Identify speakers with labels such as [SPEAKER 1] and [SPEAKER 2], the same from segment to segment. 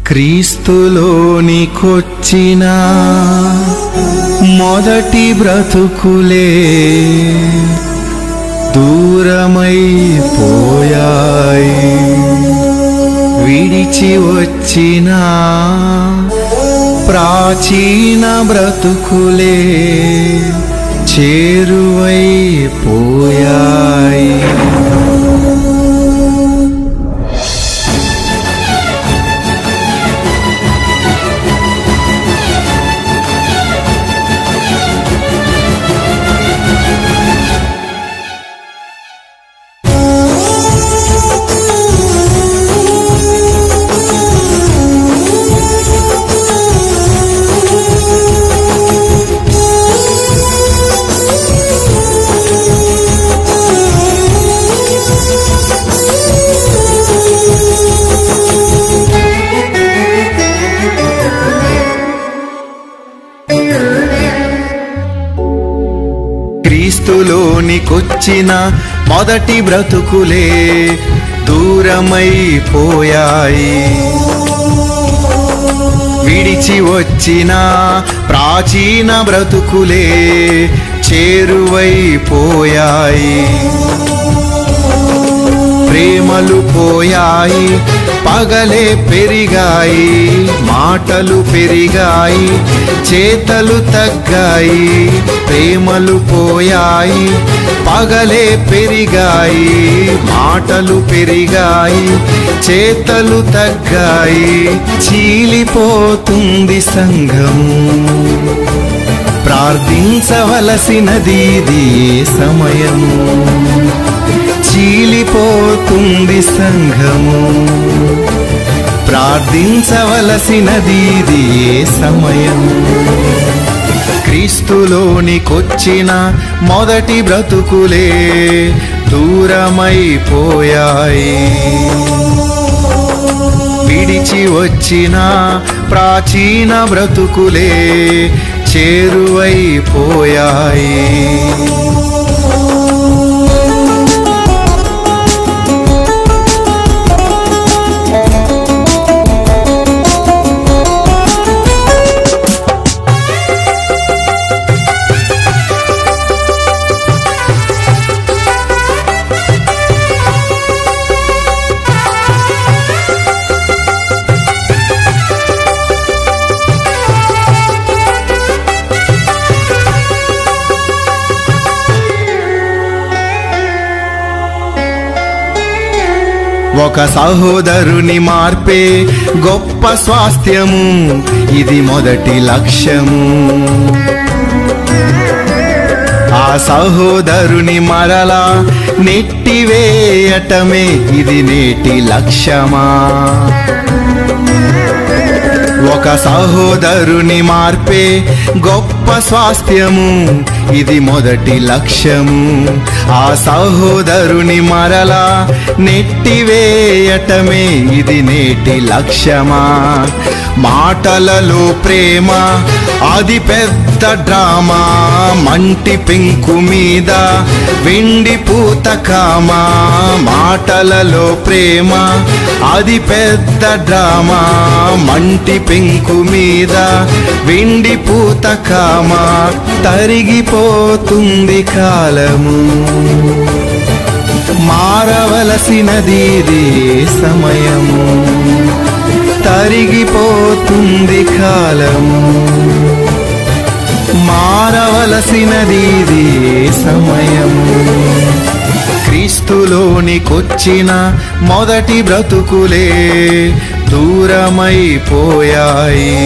[SPEAKER 1] క్రీస్తులోనికొచ్చిన మొదటి బ్రతుకులే దూరమైపోయాయి విడిచి వచ్చిన ప్రాచీన బ్రతుకులే చేరువైపోయాయి క్రీస్తులోనికొచ్చిన మొదటి బ్రతుకులే దూరమైపోయాయి విడిచి వచ్చిన ప్రాచీన బ్రతుకులే చేరువైపోయాయి ప్రేమలు పోయాయి పగలే పెరిగాయి మాటలు పెరిగాయి చేతలు తగ్గాయి ప్రేమలు పోయాయి పగలే పెరిగాయి మాటలు పెరిగాయి చేతలు తగ్గాయి చీలిపోతుంది సంఘము ప్రార్థించవలసినది ఇది సమయము చీలిపోతుంది సంఘము ప్రార్థించవలసినది ఇది సమయము క్రీస్తులోనికొచ్చిన మొదటి బ్రతుకులే దూరమైపోయాయి విడిచి వచ్చిన ప్రాచీన బ్రతుకులే చేరువైపోయాయి ఒక సహోదరుని మార్పే గొప్ప స్వాస్థ్యము ఇది మొదటి లక్ష్యము ఆ సహోదరుని మరలా నెట్టివేయటమే ఇది నేటి లక్ష్యమా ఒక సహోదరుని మార్పే గొప్ప స్వాస్థ్యము ఇది మొదటి లక్ష్యము ఆ సహోదరుని మరలా నెట్టివేయటమే ఇది నేటి లక్ష్యమా మాటలలో ప్రేమ అది పెద్ద డ్రామా మంటి పెంకు మీద వెండి పూతకామా మాటలలో ప్రేమ అది పెద్ద డ్రామా మంటి పెంకు మీద వెండి పూతకామా తరిగిపోతుంది కాలము మారవలసినది ఇదే సమయము తరిగిపోతుంది కాలము మారవలసినది ఇదే సమయము క్రీస్తులోనికొచ్చిన మొదటి బ్రతుకులే దూరమైపోయాయి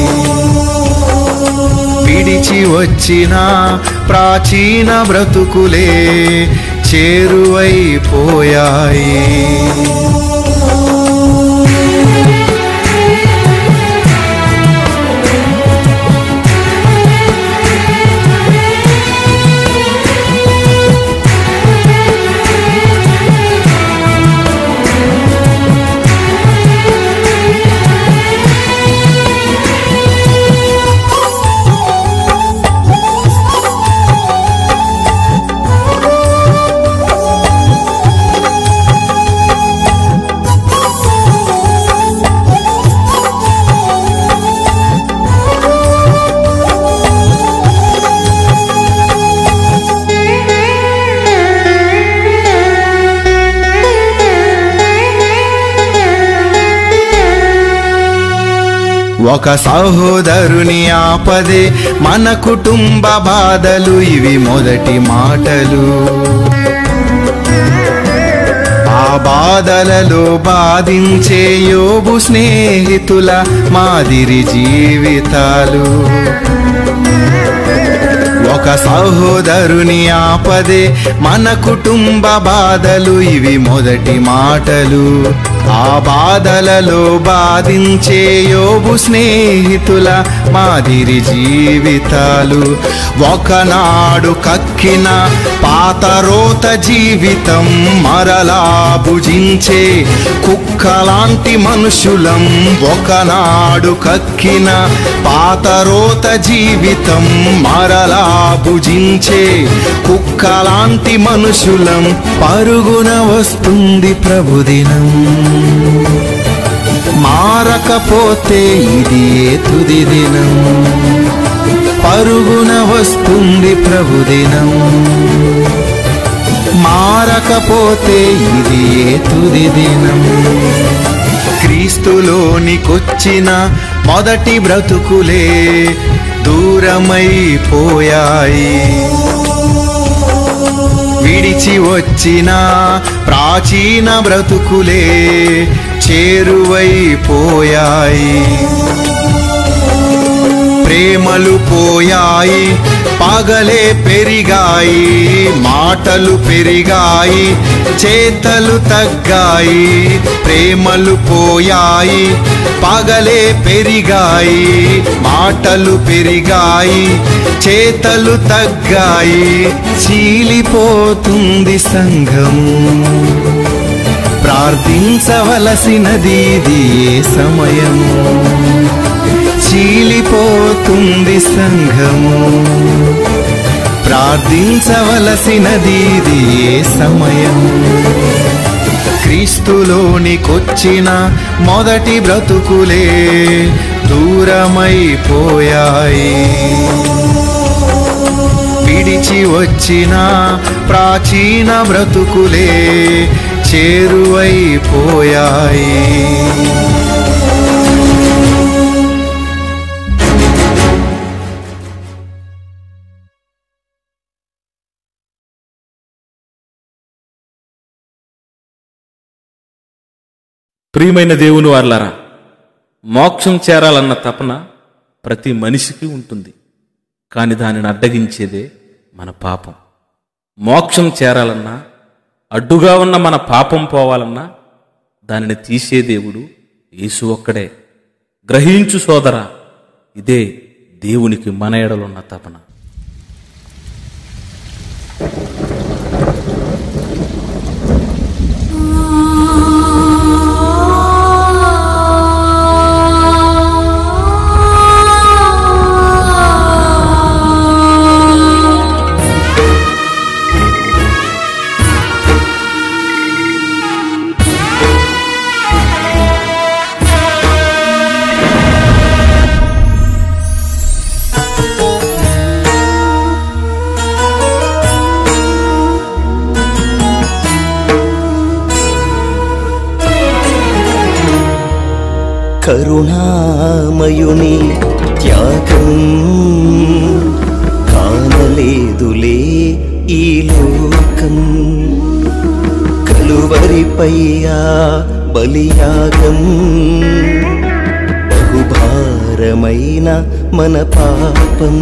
[SPEAKER 1] విడిచి వచ్చిన ప్రాచీన బ్రతుకులే చేరువైపోయాయి ఒక సహోదరుని ఆపదే మన కుటుంబ బాధలు ఇవి మొదటి మాటలు ఆ బాధలలో బాధించే యోబు స్నేహితుల మాదిరి జీవితాలు ఒక సహోదరుని ఆపదే మన కుటుంబ బాధలు ఇవి మొదటి మాటలు ఆ బాధలలో బాధించే యోబు స్నేహితుల మాదిరి జీవితాలు ఒకనాడు కక్కిన పాతరోత జీవితం మరలా భుజించే కుక్కలాంటి మనుషులం ఒకనాడు కక్కిన పాతరోత జీవితం మరలా భుజించే కుక్కలాంటి మనుషులం పరుగున వస్తుంది ప్రభుదినం మారకపోతే ఇది ఏ తుది దినం పరుగున వస్తుంది ప్రభుదినం మారకపోతే ఇది ఏ తుది దినం క్రీస్తులోనికొచ్చిన మొదటి బ్రతుకులే దూరమైపోయాయి విడిచి వచ్చిన ప్రాచీన బ్రతుకులే చేరువైపోయాయి ప్రేమలు పోయాయి పగలే పెరిగాయి మాటలు పెరిగాయి చేతలు తగ్గాయి ప్రేమలు పోయాయి పగలే పెరిగాయి మాటలు పెరిగాయి చేతలు తగ్గాయి చీలిపోతుంది సంఘము ప్రార్థించవలసినది ఇది ఏ సమయము చీలిపోతుంది సంఘము ప్రార్థించవలసినది ఇది ఏ సమయము క్రీస్తులోనికొచ్చిన మొదటి బ్రతుకులే దూరమైపోయాయి విడిచి వచ్చిన ప్రాచీన బ్రతుకులే చేరువైపోయాయి
[SPEAKER 2] ప్రియమైన దేవుని వార్లారా మోక్షం చేరాలన్న తపన ప్రతి మనిషికి ఉంటుంది కాని దానిని అడ్డగించేదే మన పాపం మోక్షం చేరాలన్నా అడ్డుగా ఉన్న మన పాపం పోవాలన్నా దానిని తీసే దేవుడు యేసు ఒక్కడే గ్రహించు సోదరా ఇదే దేవునికి మన ఎడలున్న తపన
[SPEAKER 3] కరుణామయుని త్యాగం కానలేదులే ఈ లోకం కలువరిపయ్యా బలియాగం బహుభారమైన మన పాపం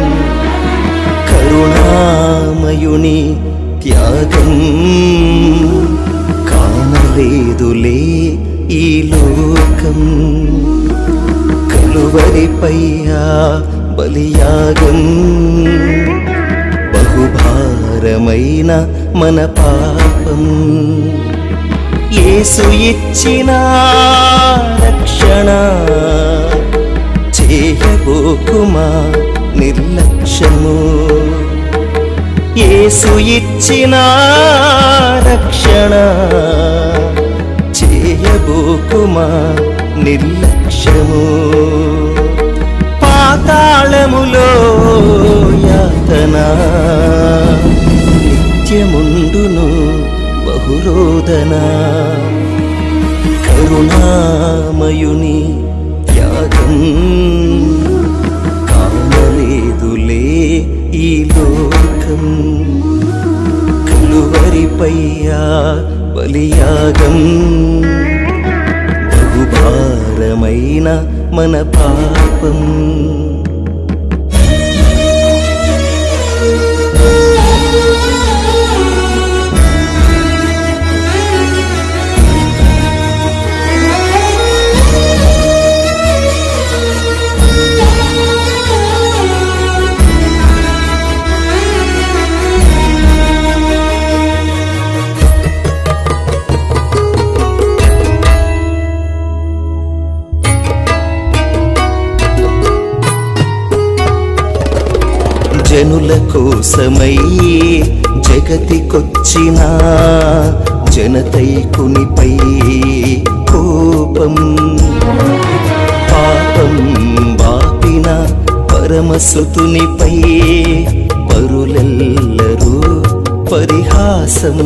[SPEAKER 3] కరుణామయుని త్యాగం కానలేదులే ఈ లోకం కలువరిపయ్యా బలియాగం బహుభారమైన మన పాపం యేసు ఇచ్చిన రక్షణ చేయబోకుమా నిర్లక్ష్యము యేసు ఇచ్చిన రక్షణ చేయబోకుమా నిర్లక్ష్యము పాతాళములో యాతన నిత్యముండును బహురోదన కరుణామయుని త్యాగం పాపం కానలేదులే ఈ లోకం కలువరిపయ్యా బలియాగం బహుభారమైన మన పాపం జనుల కోసమై జగతికొచ్చిన జనతైకునిపై కోపం పాపం బాపిన పరమసుతునిపై పరులెల్లరూ పరిహాసం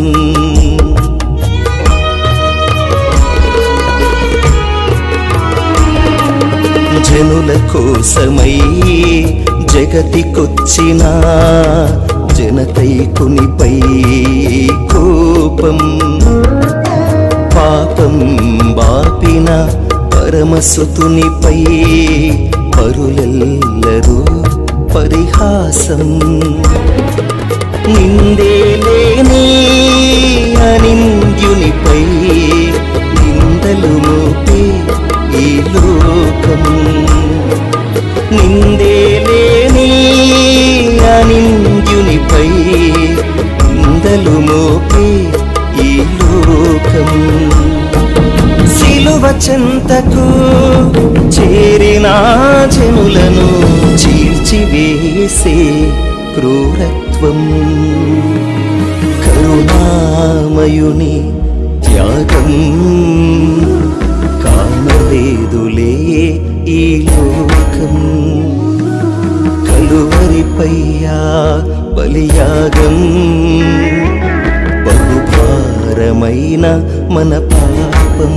[SPEAKER 3] జనుల కోసమై జగతికొచ్చిన జనతైకునిపై కోపం పాపం బాపిన పరమసుతునిపై పరులెల్లరూ పరిహాసం నిందే లేని అనింద్యునిపై నిందలు మోపే ఈ లోకం నిందే లేని అనింద్యునిపై నిందలు మోపే ఈ లోకం సిలువ చెంతకు చేరిన జనులను చీల్చివేసే క్రూరత్వం కరుణామయుని త్యాగం కానలేదులే ఈ లోకం కలువరిపయ్యా బలియాగం బహుభారమైన మన పాపం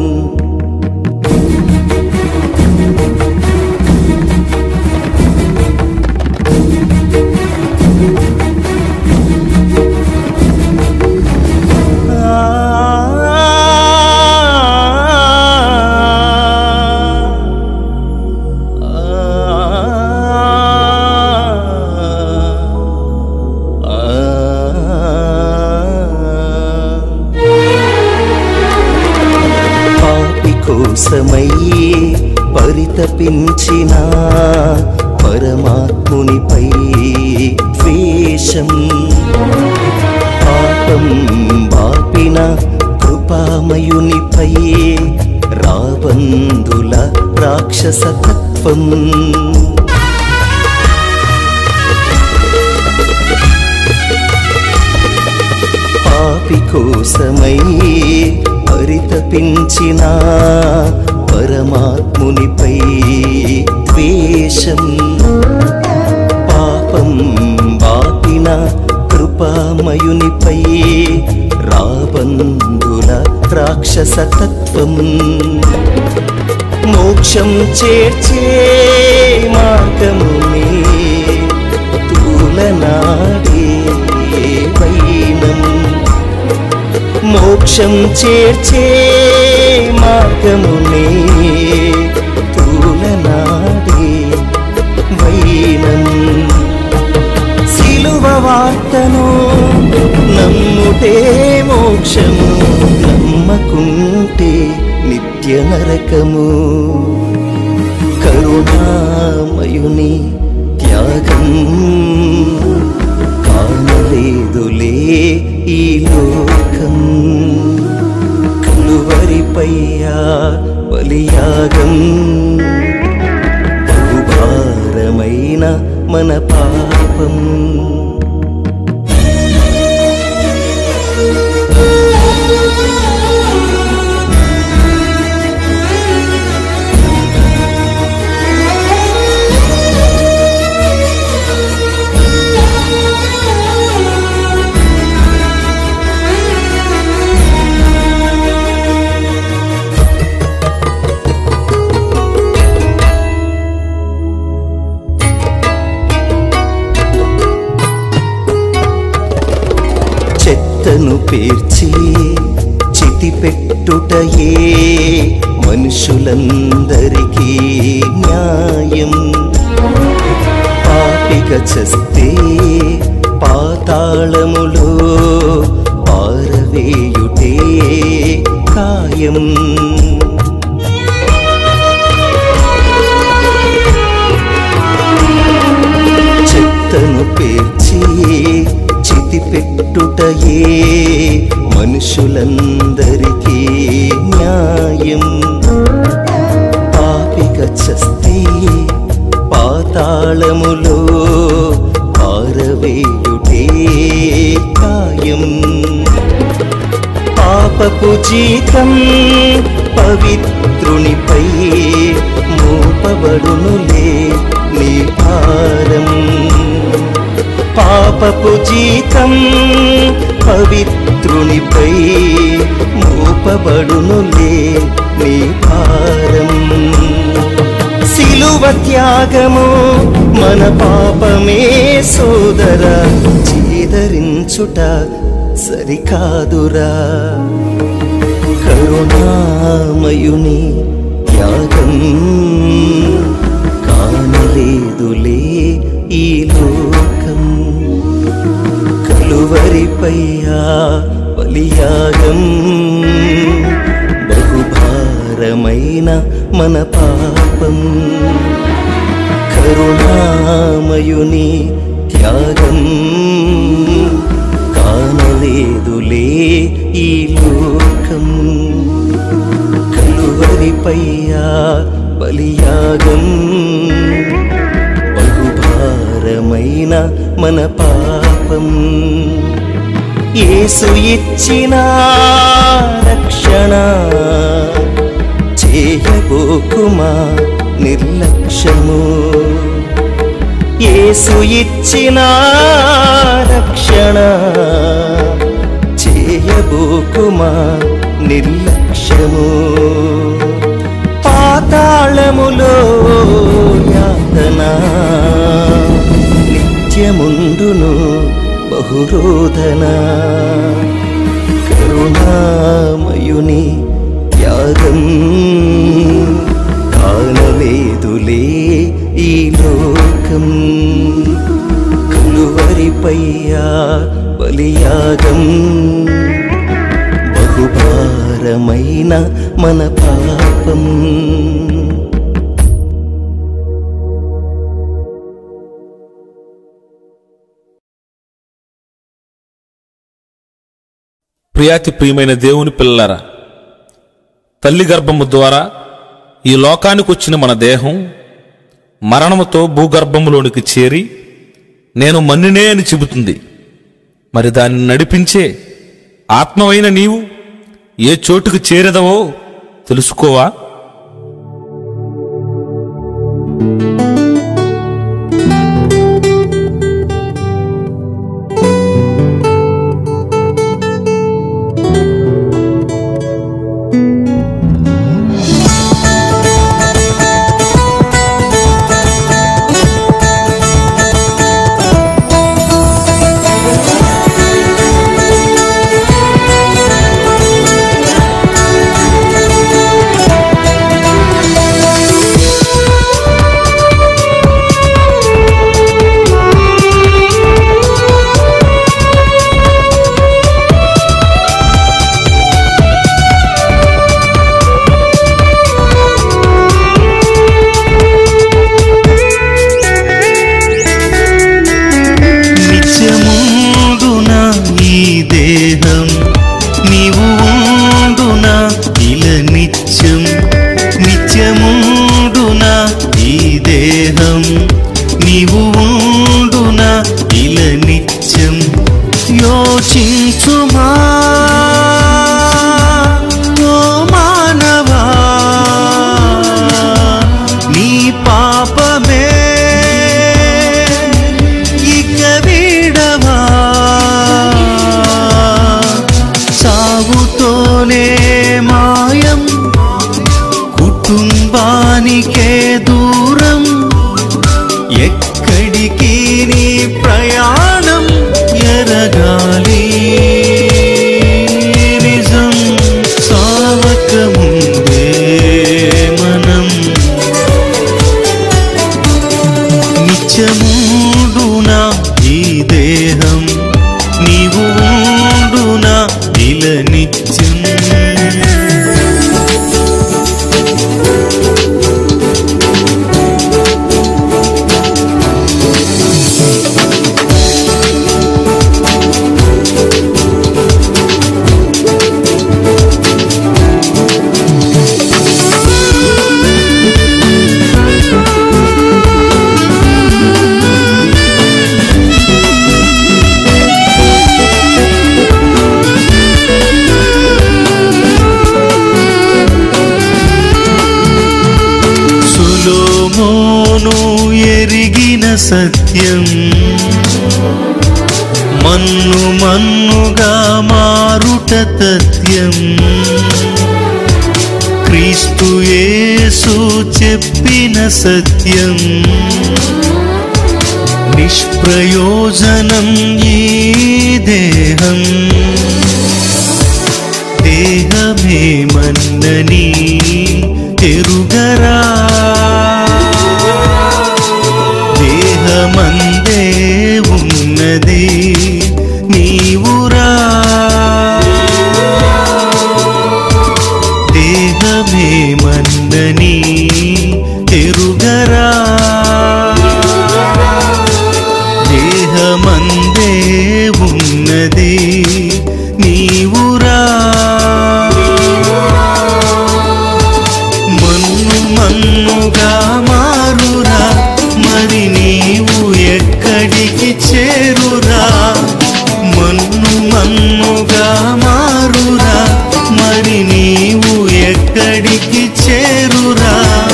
[SPEAKER 3] పాపి కోసమై పరితపించిన పరమాత్మునిపై ద్వేషం పాపం బాపిన కృపామయునిపై రాబందుల రాక్షసతత్వం పాపి కోసమై పరితపించిన పరమాత్మునిపై ద్వేషం పాపం బాపిన కృపామయునిపై రాబందుల రాక్షసతత్వం మోక్షం చేర్చే మార్గమునే తూలనాడే వైనం మోక్షం చేర్చే మార్గమునే తూలనాడే వైనం సిలువ వార్తను నమ్ముటే మోక్షము నమ్మకుంటే నిత్య నరకము కరుణామయుని త్యాగం కానలేదులే ఈ లోకం కలువరిపయ్యా బలియాగం బహుభారమైన మన పాపం పేర్చి చితి పెట్టుటయే మనుషులందరికీ న్యాయం పాపిక చస్తే పాతాళములో పారవేయుటే కాయం చెత్తను పేర్చి చితి పెట్టుటయే మనుషులందరికీ న్యాయం పాపిక చస్తే పాతాళములో పారవేయుటే కాయం పాపపు జీతం పవిత్రునిపై మోపబడునులే నీ భారం పాపపు జీతం పవిత్రునిపై మోపబడునులే నీ భారం సిలువ త్యాగము మన పాపమే సోదర చేదరించుట సరికాదురా కరుణామయుని త్యాగం కానలేదులే ఈ లోకం కలువరిపయ్యా బలియాగం బహుభారమైన మన పాపం కరుణామయుని త్యాగం కానలేదులే ఈ లోకం కలువరిపయ్యా బలియాగం బహుభారమైన మన పాపం యేసు ఇచ్చిన రక్షణ చేయబోకుమా నిర్లక్ష్యము యేసు ఇచ్చిన రక్షణ చేయబోకుమా నిర్లక్ష్యము పాతాళములో యాతన నిత్యముండును బహురోధన కరుణామయుని త్యాగం కానలేదులే ఈ లోకం కలువరిపయ్యా బలియాగం బహుభారమైన మన పాపం
[SPEAKER 2] ప్రియాతి ప్రియమైన దేవుని పిల్లలారా తల్లి గర్భము ద్వారా ఈ లోకానికి వచ్చిన మన దేహం మరణముతో భూగర్భములోనికి చేరి నేను మన్నినే అని చెబుతుంది మరి దాన్ని నడిపించే ఆత్మవైన నీవు ఏ చోటుకు చేరదవో తెలుసుకోవా
[SPEAKER 3] నిత్యముందున ఈ దేహం నీవు ఉండున ఇల నిత్యం నిత్యముండున ఈ దేహం నీవు ఉండున ఇల నిత్యం యోచించుమా ఓ మానవా నీ పాపమే ఇక వీడవా సాగుతోనే మాయం కుటుంబానికే దూరం ఎక్కడికి నీ ప్రయాణం ఎరగాలి నిత్యం సులోమోను ఎరిగిన సత్యం మన్ను మన్నుగా మారుట తథ్యం క్రీస్తు యేసు చెప్పిన సత్యం నిష్ప్రయోజనం ఈ దేహం దేహమే మన్నని ఎరుగరా దేహమందే ఉన్నది నీవురా దేహమే మన్నని ఎరుగరా దేహమందే ఉన్నది నీవురా మన్ను మన్నుగా మారురా మరి నీవు ఎక్కడికి చేరురా మన్ను మన్నుగా మారురా మరి నీవు ఎక్కడికి చేరురా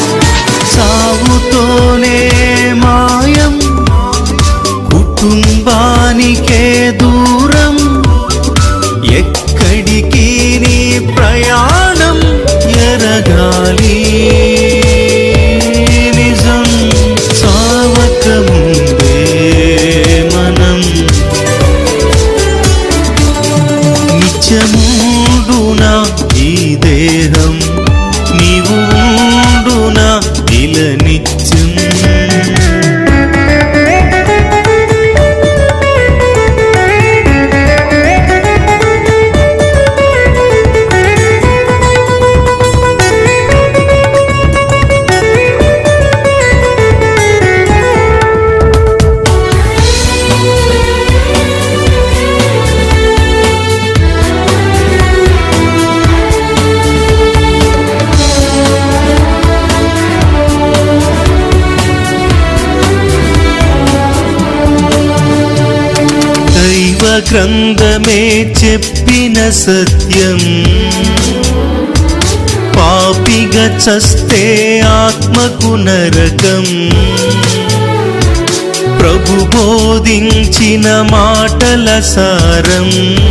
[SPEAKER 3] సావుతోనే మాయం కుటుంబానికే దూరం ఎక్కడికి నీ ప్రయాణం ఎరగాలి నిజం సావక ముందే మనం నిత్యముండునా ఈ దేహం నీవు ఉండునా ఇల నిత్యం దైవ గ్రంథమే చెప్పిన సత్యం పాపిగా చస్తే ఆత్మకు నరకం ప్రభు బోధించిన మాటల సారం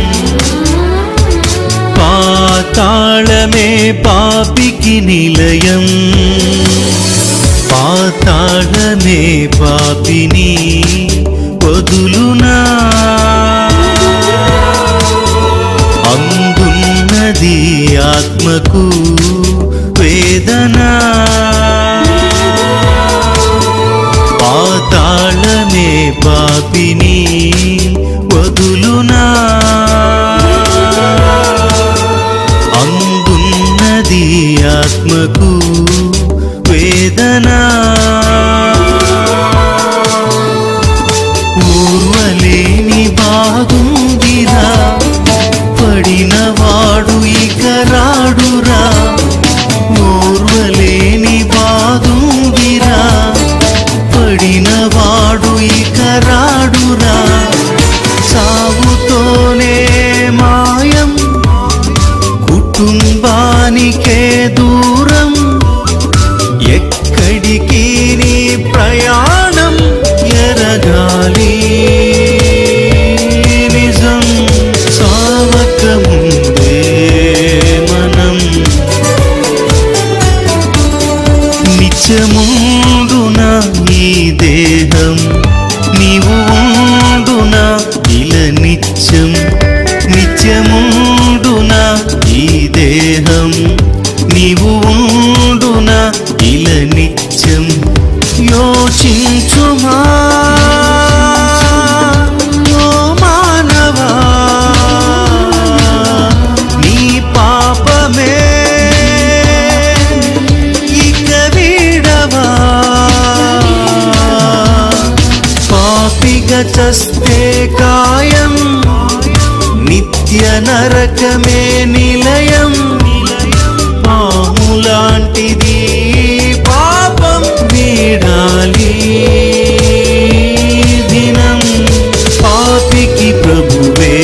[SPEAKER 3] పాతాళమే పాపికి నిలయం పాతాళమే పాపిని వదులునా అందున్నది ఆత్మకు వేదన పాతాళమే పాపిని వదులునా అందున్నది ఆత్మకు వేదన ఊర్వలేని బాగుందిరా పడిన వాడు ఇక రాడురా ఓర్వలేని బాగుందిరా పడిన వాడు ఇక రాడురా సాగుతోనే మాయం కుటుంబానికే దూరం ఎక్కడికి నీ ప్రయాణం ఎరగాలి నిజం సావక ముందే మనం నిత్యముండున ఈ దేహం నీవు ఉండున ఇల నిత్యం నిత్యముండున ఈ దేహం నీవు ఉండున ఇల నిత్యం యోచించుమా ఓ మానవా నీ చస్తే కాయం నిత్య నరకమే నిలయం పాములాంటిది పాపం వీడాలి దినం పాపికి ప్రభువే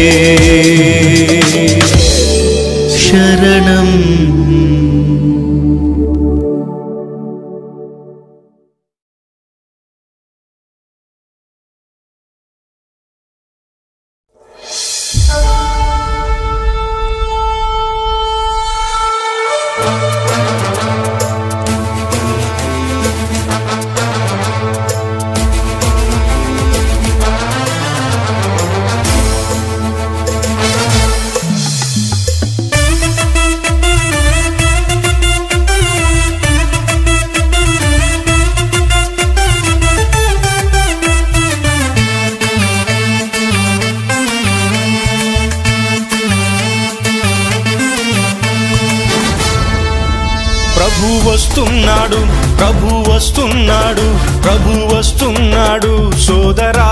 [SPEAKER 3] శరణం
[SPEAKER 4] ప్రభు వస్తున్నాడు ప్రభు వస్తున్నాడు ప్రభు వస్తున్నాడు సోదరా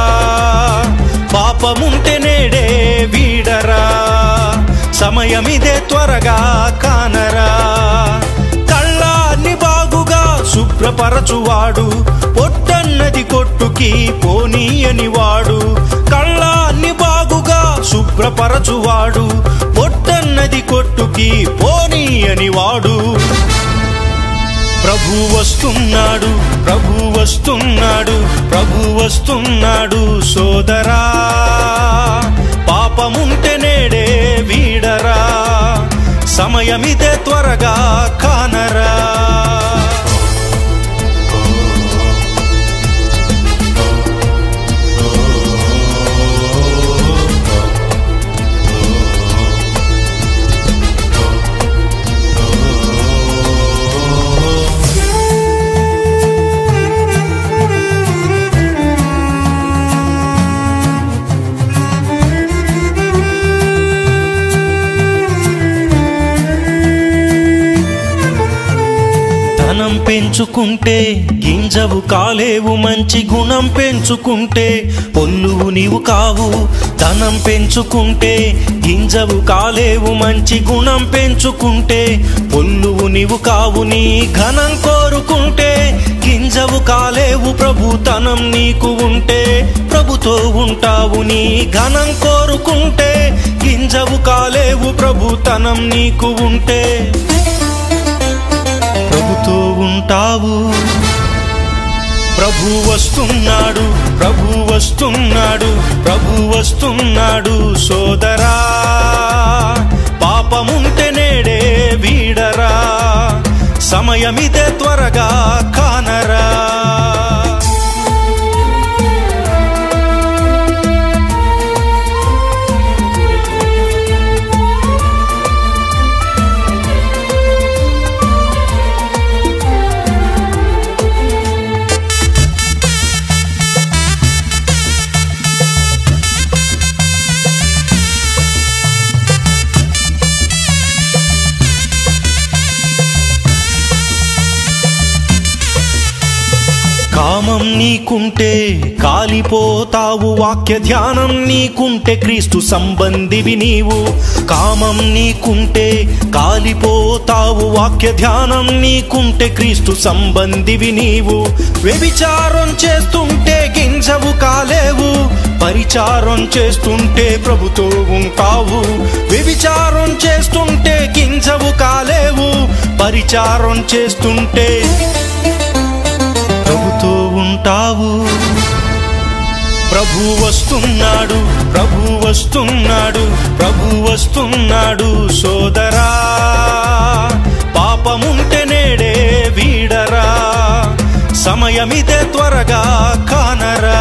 [SPEAKER 4] పాపముంటే నేడే వీడరా సమయమిదే త్వరగా కానరా కళ్ళాన్ని బాగుగా శుభ్రపరచువాడు పొట్టన్నది కొట్టుకి పోనీయని వాడు కళ్ళాన్ని బాగుగా శుభ్రపరచువాడు పొట్టన్నది కొట్టుకి పోనీయని వాడు ప్రభు వస్తున్నాడు ప్రభు వస్తున్నాడు ప్రభు వస్తున్నాడు సోదరా పాపముంటే నేడే వీడరా సమయమిదే త్వరగా కానరా ధనం పెంచుకుంటే గింజవు కాలేవు మంచి గుణం పెంచుకుంటే పొల్లువు నీవు కావు ధనం పెంచుకుంటే గింజవు కాలేవు మంచి గుణం పెంచుకుంటే పొల్లువు నీవు కావు నీ ఘనం కోరుకుంటే గింజవు కాలేవు ప్రభుతనం నీకు ఉంటే ప్రభుతో ఉంటావు నీ ఘనం కోరుకుంటే గింజవు కాలేవు ప్రభుతనం నీకు ఉంటే ప్రభుతో ఉంటావు ప్రభు వస్తున్నాడు ప్రభు వస్తున్నాడు ప్రభు వస్తున్నాడు సోదరా పాపముంటే నేడే వీడరా సమయమిదే త్వరగా కానరా కామం నీకుంటే కాలిపోతావు వాక్య ధ్యానం నీకుంటే క్రీస్తు సంబంధివి నీవు కామం నీకుంటే కాలిపోతావు వాక్య ధ్యానం నీకుంటే క్రీస్తు సంబంధివి నీవు వ్యభిచారం చేస్తుంటే గింజవు కాలేవు పరిచారం చేస్తుంటే ప్రభుతో ఉంటావు వ్యభిచారం చేస్తుంటే గింజవు కాలేవు పరిచారం చేస్తుంటే ప్రభుతో ఉంటావు ప్రభు వస్తున్నాడు ప్రభు వస్తున్నాడు ప్రభు వస్తున్నాడు సోదరా పాపముంటే నేడే వీడరా సమయమిదే త్వరగా కానరా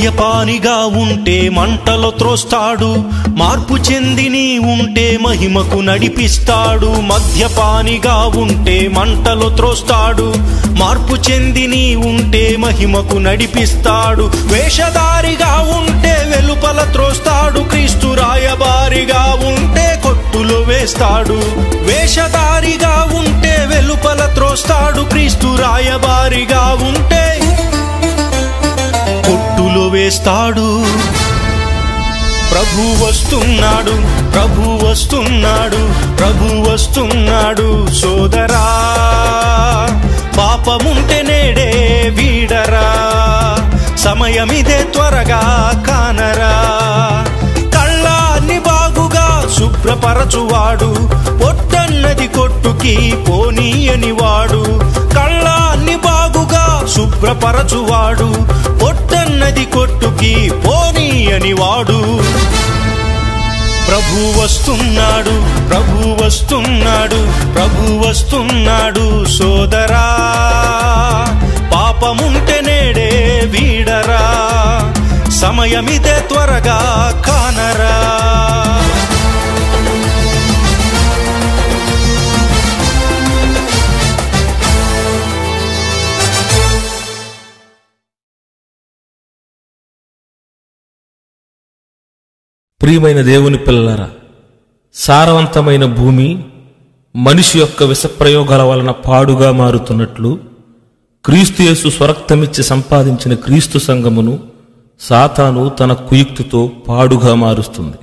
[SPEAKER 4] మద్యపానిగా ఉంటే మంటలో త్రోస్తాడు మార్పు చెంది నీ ఉంటే మహిమకు నడిపిస్తాడు మద్యపానిగా ఉంటే మంటలో త్రోస్తాడు మార్పు చెంది నీ ఉంటే మహిమకు నడిపిస్తాడు వేషధారిగా ఉంటే వెలుపల త్రోస్తాడు క్రీస్తు రాయబారిగా ఉంటే కొట్టులో వేస్తాడు వేషధారిగా ఉంటే వెలుపల త్రోస్తాడు క్రీస్తు రాయబారిగా ఉంటే కొట్టులో వేస్తాడు ప్రభు వస్తున్నాడు ప్రభు వస్తున్నాడు ప్రభు వస్తున్నాడు సోదరా పాపముంటే నేడే వీడరా సమయమిదే త్వరగా కానరా కళ్ళాన్ని బాగుగా శుభ్రపరచువాడు పొట్టన్నది కొట్టుకి పోనీయని వాడు కళ్ళాన్ని బాగుగా శుభ్రపరచువాడు పొట్టన్నది కొట్టుకి పోనీయని వాడు ప్రభు వస్తున్నాడు ప్రభు వస్తున్నాడు ప్రభు వస్తున్నాడు సోదరా పాపముంటే నేడే వీడరా సమయమిదే త్వరగా కానరా
[SPEAKER 2] ప్రియమైన దేవుని పిల్లలారా సారవంతమైన భూమి మనిషి యొక్క విషప్రయోగాల వలన పాడుగా మారుతున్నట్లు క్రీస్తు యేసు స్వరక్తమిచ్చి సంపాదించిన క్రీస్తు సంఘమును సాతాను తన కుయుక్తితో పాడుగా మారుస్తుంది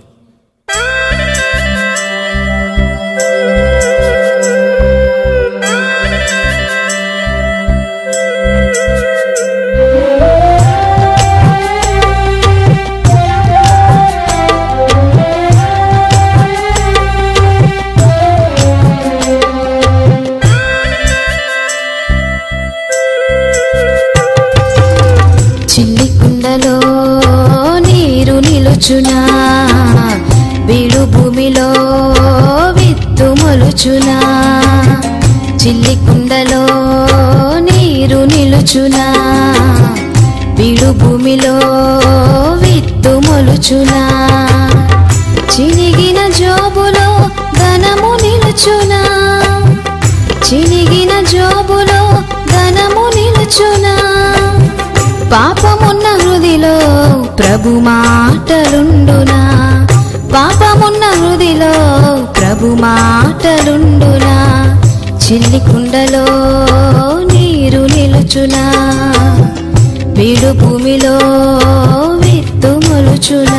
[SPEAKER 5] చిల్లి కుండలో నీరు నిలుచునా బీడు భూమిలో విత్తు మొలుచునా చిల్లి కుండలో నీరు నిలుచునా బీడు భూమిలో విత్తు మొలుచునా చినిగిన జోబులో ధనము నిలుచునా చినిగిన జోబులో ధనము నిలుచునా పాపమున్న హృదిలో ప్రభు మాటలుండునా పాపమున్న హృదిలో ప్రభు మాటలుండునా చిల్లి కుండలో నీరు నిలుచునా బీడు భూమిలో విత్తు మొలుచునా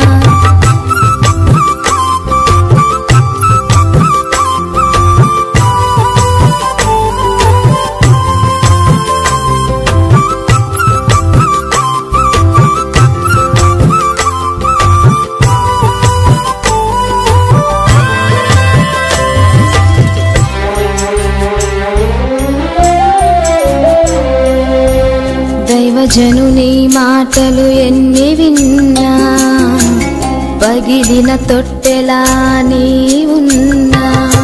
[SPEAKER 5] దైవజనుని మాటలు ఎన్ని విన్నా పగిలిన తొట్టెలా నీ ఉన్నా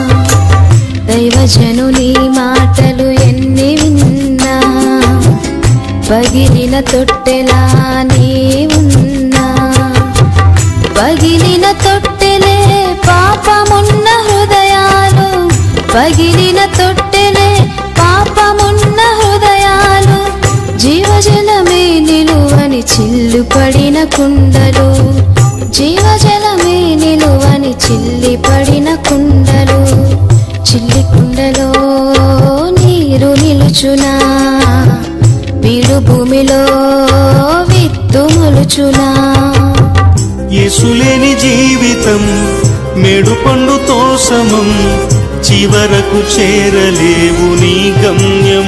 [SPEAKER 5] దైవజనుని మాటలు ఎన్ని విన్నా పగిలిన తొట్టెలా నీ ఉన్నా పగిలిన తొట్టెలే పాపమున్న హృదయాలు పగిలిన తొట్టెలే పాపమున్న హృదయాలు జీవజలమే నిలువని చిల్లు పడిన కుండలు జీవజలమే నిలువని చిల్లి పడిన కుండలు చిల్లి కుండలో నీరు నిలుచునా బీడు భూమిలో విత్తు మొలుచునా
[SPEAKER 3] యేసులేని జీవితం మేడు పండుతో సమం చివరకు చేరలేవు నీ గమ్యం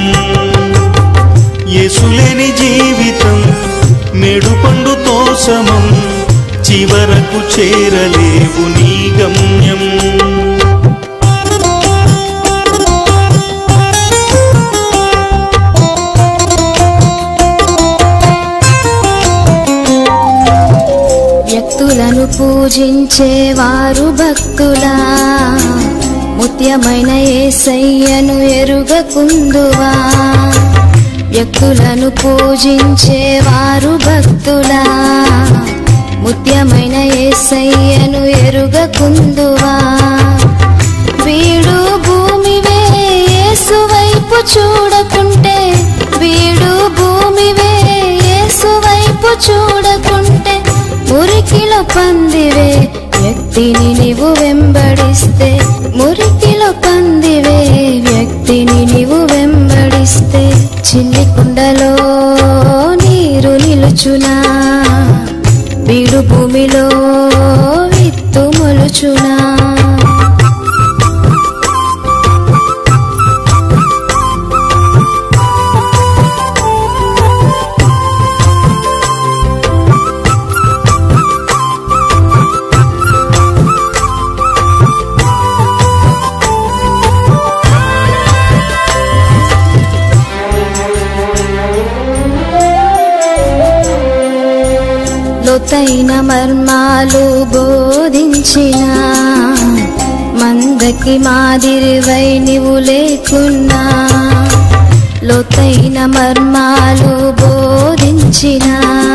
[SPEAKER 3] యేసులేని జీవితం మేడు పండుతో సమం చివరకు చేరలేవు నీ గమ్యం
[SPEAKER 5] వ్యక్తులను పూజించేవారు భక్తులా ముత్యమైన ఏసయ్యను ఎరుగకుందువా వ్యక్తులను పూజించేవారు భక్తులా ముత్యమైన ఏసయ్యను ఎరుగకుందువా వీడు భూమివే యేసు వైపు చూడకుంటే వీడు భూమివే యేసు వైపు చూడకుంటే మురికిలో పందివే వ్యక్తిని నీవు వెంబడిస్తే మురికిలో పందివే వ్యక్తిని నీవు వెంబడిస్తే చిన్ని కుండలో నీరు నిలుచునా వీడు భూమిలో విత్తు మొలుచునా లోతైన మర్మాలు బోధించిన మందకి మాదిరివై నీవు లేకున్నా లోతైన మర్మాలు బోధించిన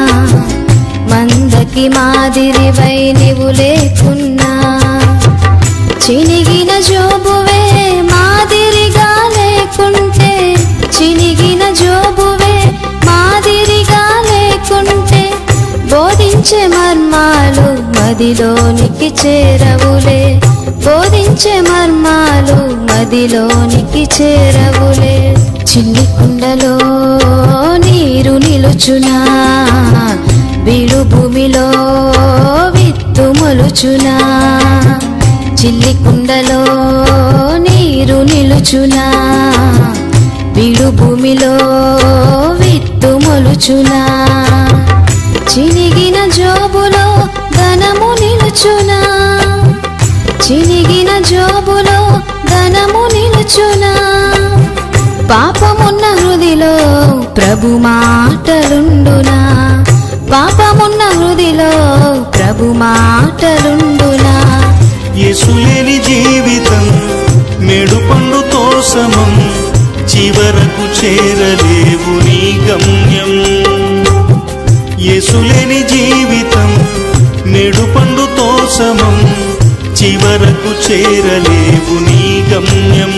[SPEAKER 5] మందకి మాదిరివై నీవు లేకున్నా చినిగిన జోబువే మాదిరిగా లేకుంటే చినిగిన జోబువే మాదిరిగా లేకుంటే బోధించే మర్మాలు మదిలోనికి చేరవులే బోధించే మర్మాలు మదిలోనికి చేరవులే చిన్ని కుండలో నీరు నిలుచునా బీడు భూమిలో విత్తు మొలుచునా చిల్లి కుండలో నీరు నిలుచునా బీడు భూమిలో విత్తు మొలుచునా చినిగిన జోబులో ధనము నిలుచునా చినిగిన జోబులో ధనము నిలుచునా పాపమున్న హృదిలో ప్రభు మాటలుండునా పాపమున్న హృదిలో ప్రభు మాటలుండునా
[SPEAKER 3] యేసులేని జీవితం మేడు పండుతో సమం చివరకు చేరలేవు నీ గమ్యం యేసులేని జీవితం మేడు పండుతో సమం చివరకు చేరలేవు నీ గమ్యం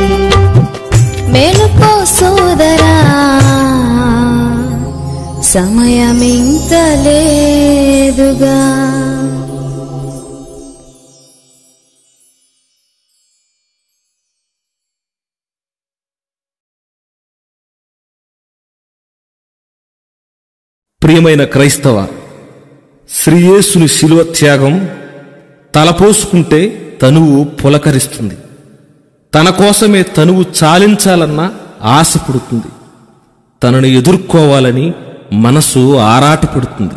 [SPEAKER 5] మేలుకో సోదరా సమయమింక లేదుగా
[SPEAKER 2] ప్రియమైన క్రైస్తవ శ్రీయేసుని శిలువ త్యాగం తలపోసుకుంటే తనువు పులకరిస్తుంది తన కోసమే తనువు చాలించాలన్న ఆశ పుడుతుంది తనను ఎదుర్కోవాలని మనసు ఆరాటపడుతుంది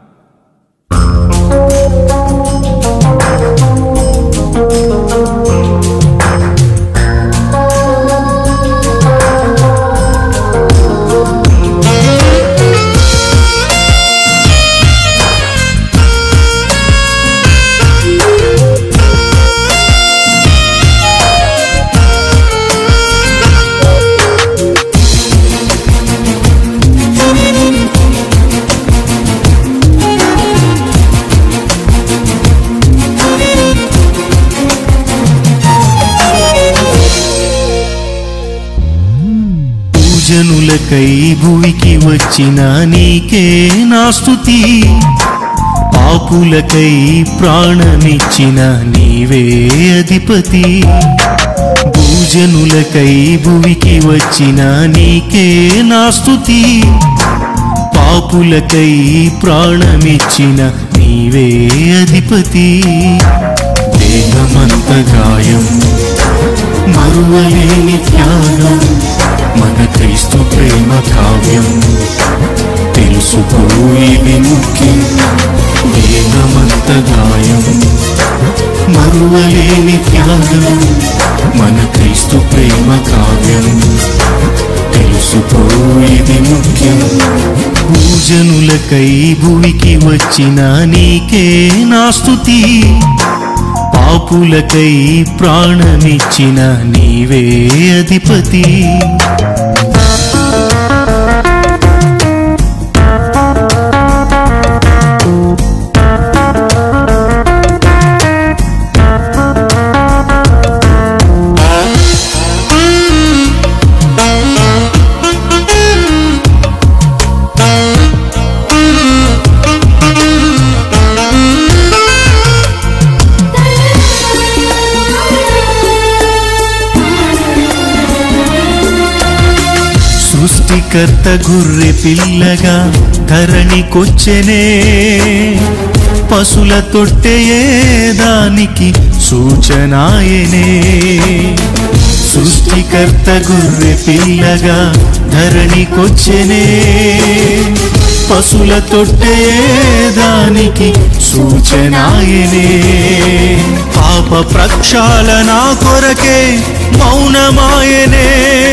[SPEAKER 3] పూజనులకై భూమికి వచ్చిన నీకే నా స్తుతి పాపులకై ప్రాణమిచ్చిన నీవే అధిపతి భూజనులకై భూమికి వచ్చిన నీకే నా స్తుతి పాపులకై ప్రాణమిచ్చిన నీవే అధిపతి దేహమంత గాయం మరువలేని త్యాగం మన క్రీస్తు ప్రేమ కావ్యం తెలుసుకో ఇది ముఖ్యం దేహమంత గాయం మరువలేని త్యాగం మన క్రీస్తు ప్రేమ కావ్యం తెలుసుకో ఇది ముఖ్యం పూజనులకై భూమికి వచ్చిన నీకే నా స్తుతి పాపులకై ప్రాణమిచ్చిన నీవే అధిపతి సృష్టికర్త గుర్రె పిల్లగా ధరణికొచ్చెనే పశుల తొట్టెయే దానికి సూచనాయనే సృష్టికర్త గుర్రె పిల్లగా ధరణికొచ్చెనే పశుల తొట్టెయే దానికి సూచనాయనే పాప ప్రక్షాళన కొరకే మౌనమాయనే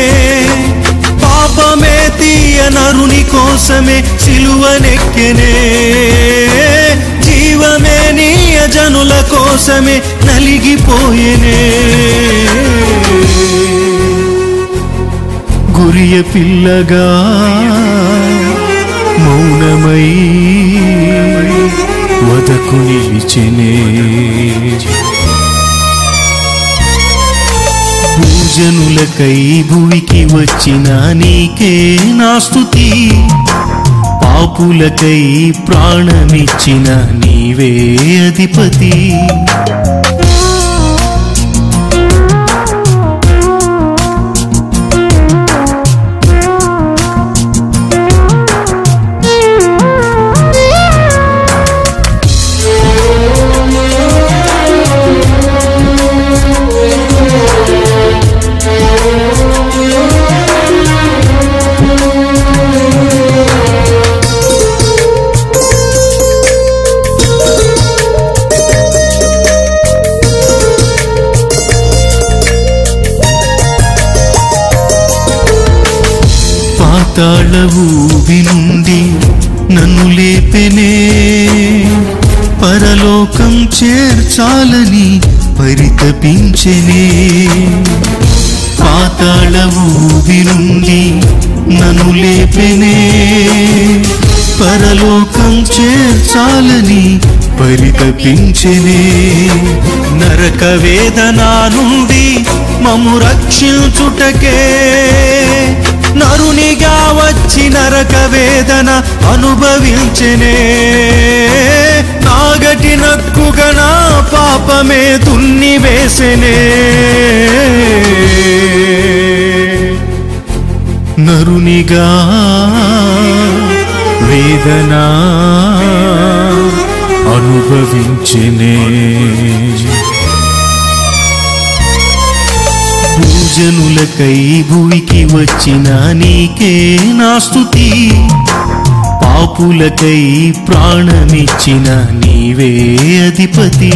[SPEAKER 3] పాపమే తీయ నరుని కోసమే సిలువనెక్కెనే జీవమే నీయ జనుల కోసమే నలిగిపోయేనే గురియ పిల్లగా మౌనమై వదకు నిలిచెనే పూజనులకై భువికి వచ్చిన నీకే నా స్తుతి పాపులకై ప్రాణమిచ్చిన నీవే అధిపతి పాతాళ ఊబి నుండి నన్ను లేపెనే పరలోకం చేర్చాలని పరితపించెనే పాతాళ ఊబి నుండి నన్ను లేపెనే పరలోకం చేర్చాలని పరితపించెనే నరక వేదన నుండి మము రక్షించుటకే నరునిగా వచ్చి నరక వేదన అనుభవించెనే నాగటి నక్కుగా నా పాపమే తున్ని వేసెనే నరునిగా వేదన అనుభవించెనే పూజనులకై భూమికి వచ్చిన నీకే నా స్తుతి పాపులకై ప్రాణమిచ్చిన నీవే అధిపతి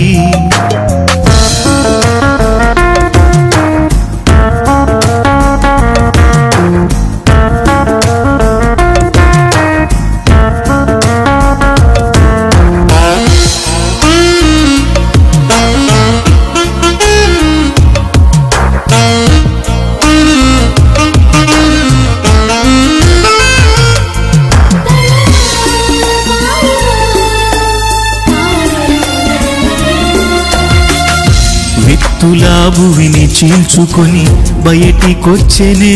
[SPEAKER 3] విత్తులా భువిని చీల్చుకొని బయటికొచ్చెనే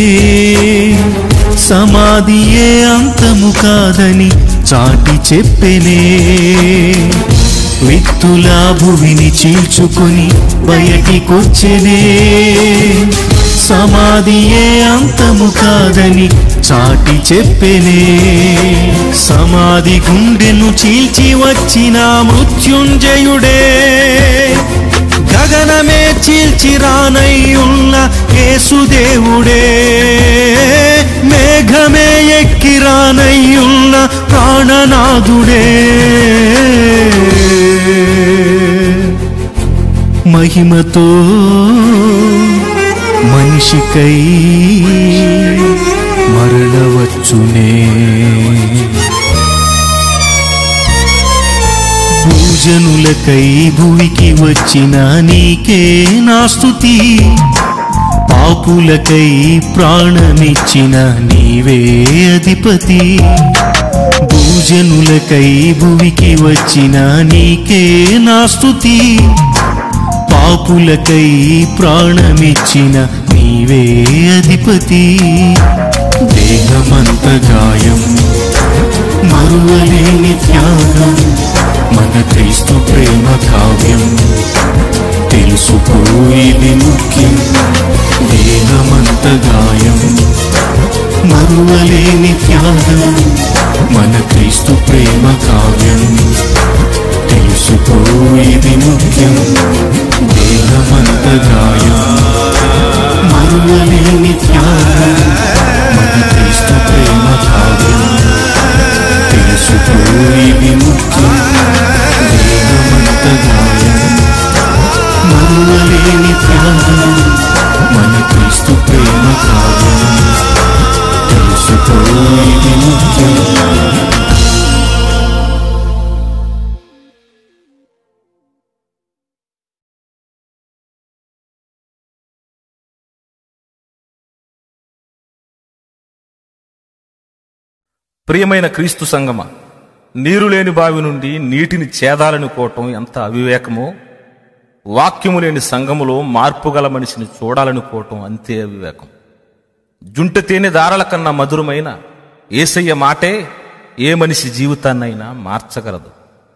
[SPEAKER 3] సమాధియే అంతము కాదని చాటి చెప్పెనే విత్తులా భువిని చీల్చుకొని బయటికొచ్చెనే సమాధియే అంతము కాదని చాటి చెప్పెనే సమాధి గుండెను చీల్చి వచ్చిన మృత్యుంజయుడే గగనమే చీల్చి రానయ్యున్న యేసుదేవుడే మేఘమే ఎక్కి రానయ్యున్న ప్రాణనాథుడే మహిమతో మనిషికై మరణవచ్చునే పూజనులకై భూమికి వచ్చిన నీకే నా స్తుతి పాపులకై ప్రాణమిచ్చిన నీవే అధిపతి భూజనులకై భూమికి వచ్చిన నీకే నా స్తుతి పాపులకై ప్రాణమిచ్చిన నీవే అధిపతి దేహమంత గాయం మరువలేని త్యాగం మన క్రీస్తు ప్రేమ కావ్యం తెలుసుకో ఇది ముఖ్యం దేహమంత గాయం మరువలేని త్యాగం మన క్రీస్తు ప్రేమ కావ్యం తెలుసుకో ఇది ముఖ్యం దేహమంత గాయం మరువలేని త్యాగం మన క్రీస్తు ప్రేమ కావ్యం తెలుసుకో ఇది ముఖ్యం దేహమంత గాయం మరువలేని త్యాగం మన క్రీస్తు ప్రేమ కావ్యం తెలుసుకో ఇది ముఖ్యం
[SPEAKER 2] ప్రియమైన క్రీస్తు సంగమ నీరు లేని బావి నుండి నీటిని చేదాలనుకోవటం ఎంత అవివేకమో వాక్యము లేని సంఘములో మార్పు గల మనిషిని చూడాలనుకోవటం అంతే అవివేకం జుంట తేనె దారల కన్నా మధురమైన ఏసయ్య మాటే ఏ మనిషి జీవితాన్నైనా మార్చగలదు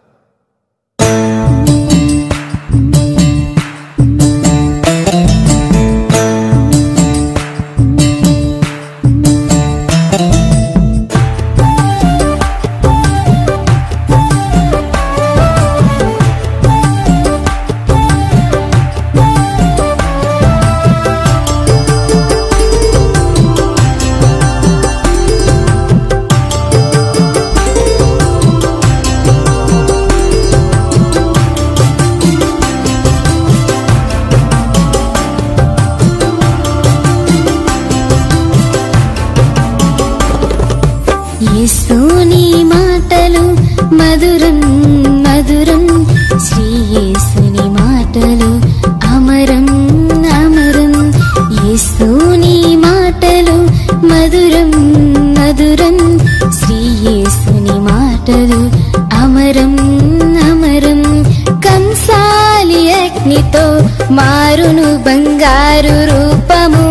[SPEAKER 5] యేసుని మాటలు మధురం మధురం శ్రీ యేసుని మాటలు అమరం అమరం యేసుని మాటలు మధురం మధురం శ్రీ యేసుని మాటలు అమరం అమరం కంసాలి అగ్నితో మారును బంగారు రూపము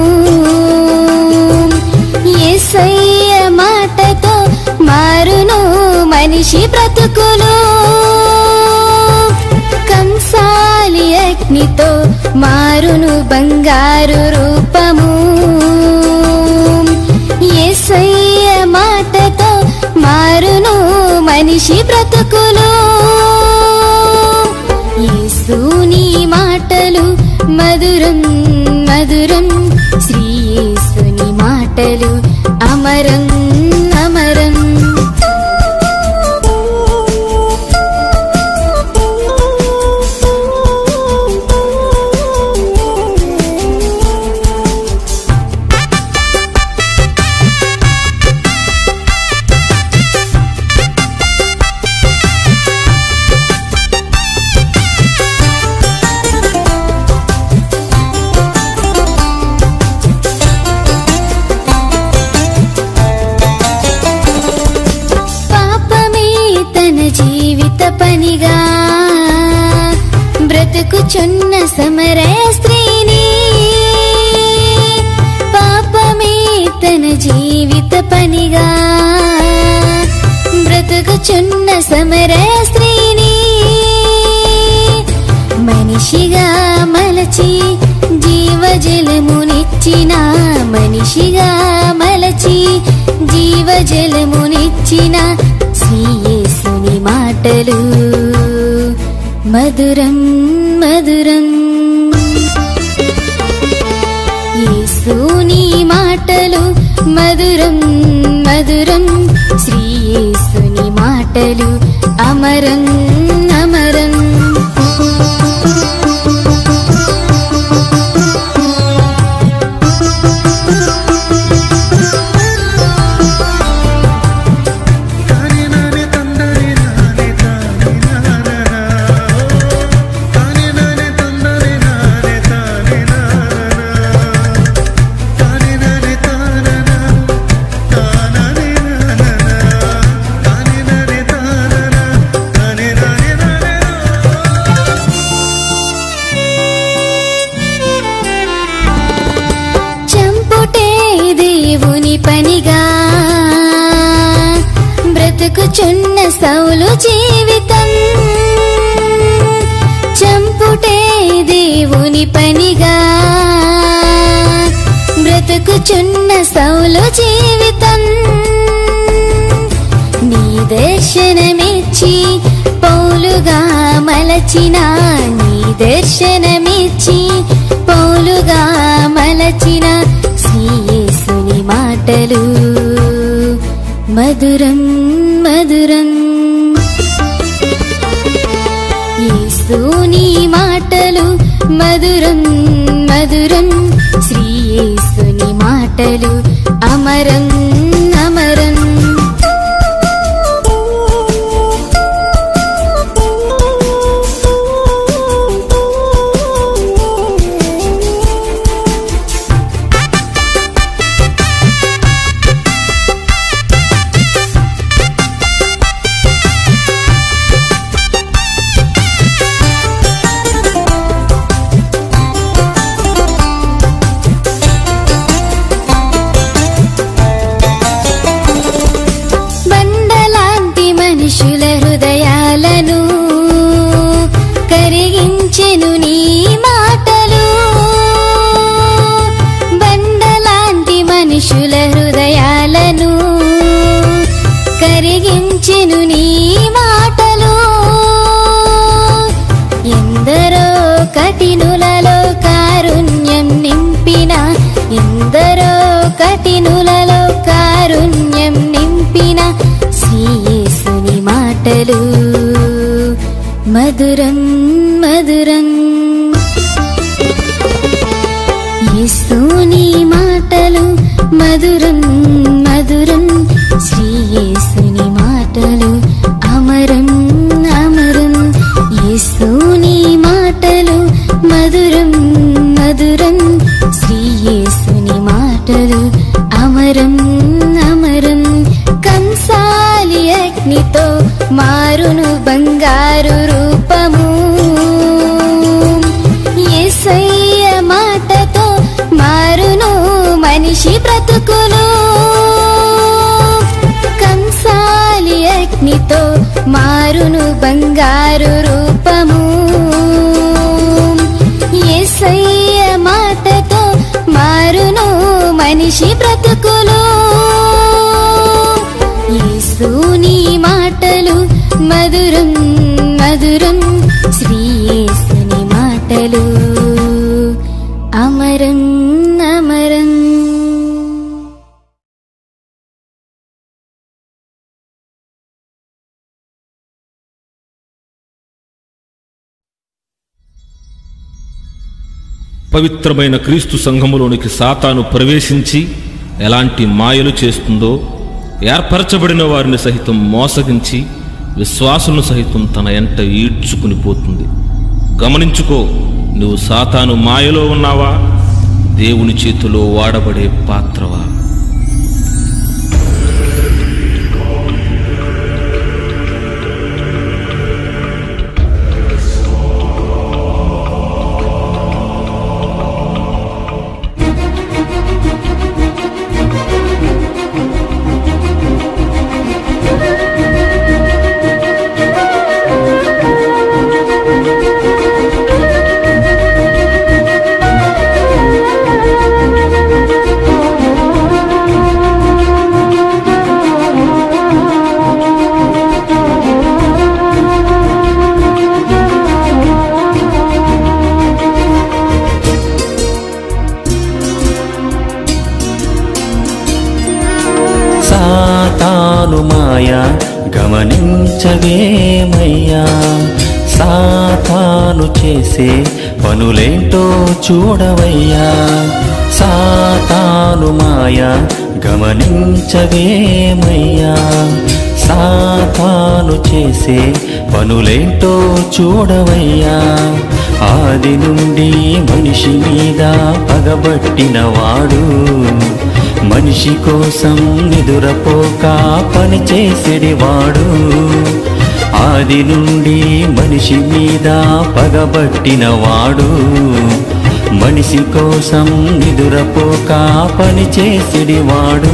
[SPEAKER 5] యేసయ్య మాటతో మారును మనిషి బ్రతుకులు కంసాలి అగ్నితో మారును బంగారు రూపము యేసయ్య మాటతో మారును మనిషి బ్రతుకులు యేసుని మాటలు మధురం మధురం శ్రీ యేసుని మాటలు అమరం అమరం పాపమే తన జీవిత పనిగా బ్రతుకుచున్న సమరయ స్త్రీని పాపమే తన జీవిత పనిగా బ్రతుకుచున్న సమరయ స్త్రీని మనిషిగా మలచి జీవజలమునిచ్చిన మనిషిగా మలచి జీవజలమునిచ్చిన శ్రీయేసుని మాటలు మధురం మధురం యేసుని మాటలు మధురం మధురం శ్రీయేసుని మాటలు అమరం అమరం చంపుటే దేవుని పనిగా బ్రతుకుచున్న సౌలు జీవితం చంపుటే దేవుని పనిగా బ్రతుకుచున్న సౌలు జీవితం దర్శనమిచ్చి పౌలుగా మలచిన నీ దర్శనమిచ్చి పౌలుగా మలచిన శ్రీయేసుని మాటలు మధురం మధురం యేసుని మాటలు మధురం మధురం శ్రీ యేసుని మాటలు అమరం అమరం బండలాంటి మనుషుల హృదయాలను కరిగించెను నీ మాటలు బండలాంటి మనుషుల హృదయాలను కరిగించెను నీ మాటలు ఎందరో కఠినులలో కారుణ్యం నింపిన ఎందరో కఠినులలో కారుణ్యం నింపిన శ్రీయేసుని మాటలు మధురం మధురం యేసుని మాటలు మధురం మధురం శ్రీయేసుని మాటలు అమరం అమరం యేసుని మాటలు మధురం మధురం శ్రీయేసుని మాటలు అమరం అమరం కంసాలి అగ్నితో మారును బంగారు రూపము యేసయ్య మాటతో మారును మనిషి బ్రతుకులు కంసాలి అగ్నితో మారును బంగారు రూపము యేసయ్య మాటతో మారును మనిషి బ్రతుకులు యేసుని మాటలు మధురం మధురం శ్రీ యేసుని మాటలు అమరం అమరం
[SPEAKER 2] పవిత్రమైన క్రీస్తు సంఘములోనికి సాతాను ప్రవేశించి ఎలాంటి మాయలు చేస్తుందో ఏర్పరచబడిన వారిని సహితం మోసగించి విశ్వాసులను సహితం తన ఎంట ఈడ్చుకుని పోతుంది గమనించుకో నువ్వు సాతాను మాయలో ఉన్నావా దేవుని చేతిలో వాడబడే పాత్రవా
[SPEAKER 3] సాతాను మాయ గమనించవేమయ్యా సాతాను చేసే పనులేంటో చూడవయ్యా సాతాను మాయ గమనించవేమయ్యా సాతాను చేసే పనులేంటో చూడవయ్యా ఆది నుండి మనిషి మీద పగబట్టిన వాడు మనిషి కోసం నిదురపోక పని చేసేడివాడు ఆది నుండి మనిషి మీద పగబట్టిన వాడు మనిషి కోసం నిదురపోక పని చేసేడివాడు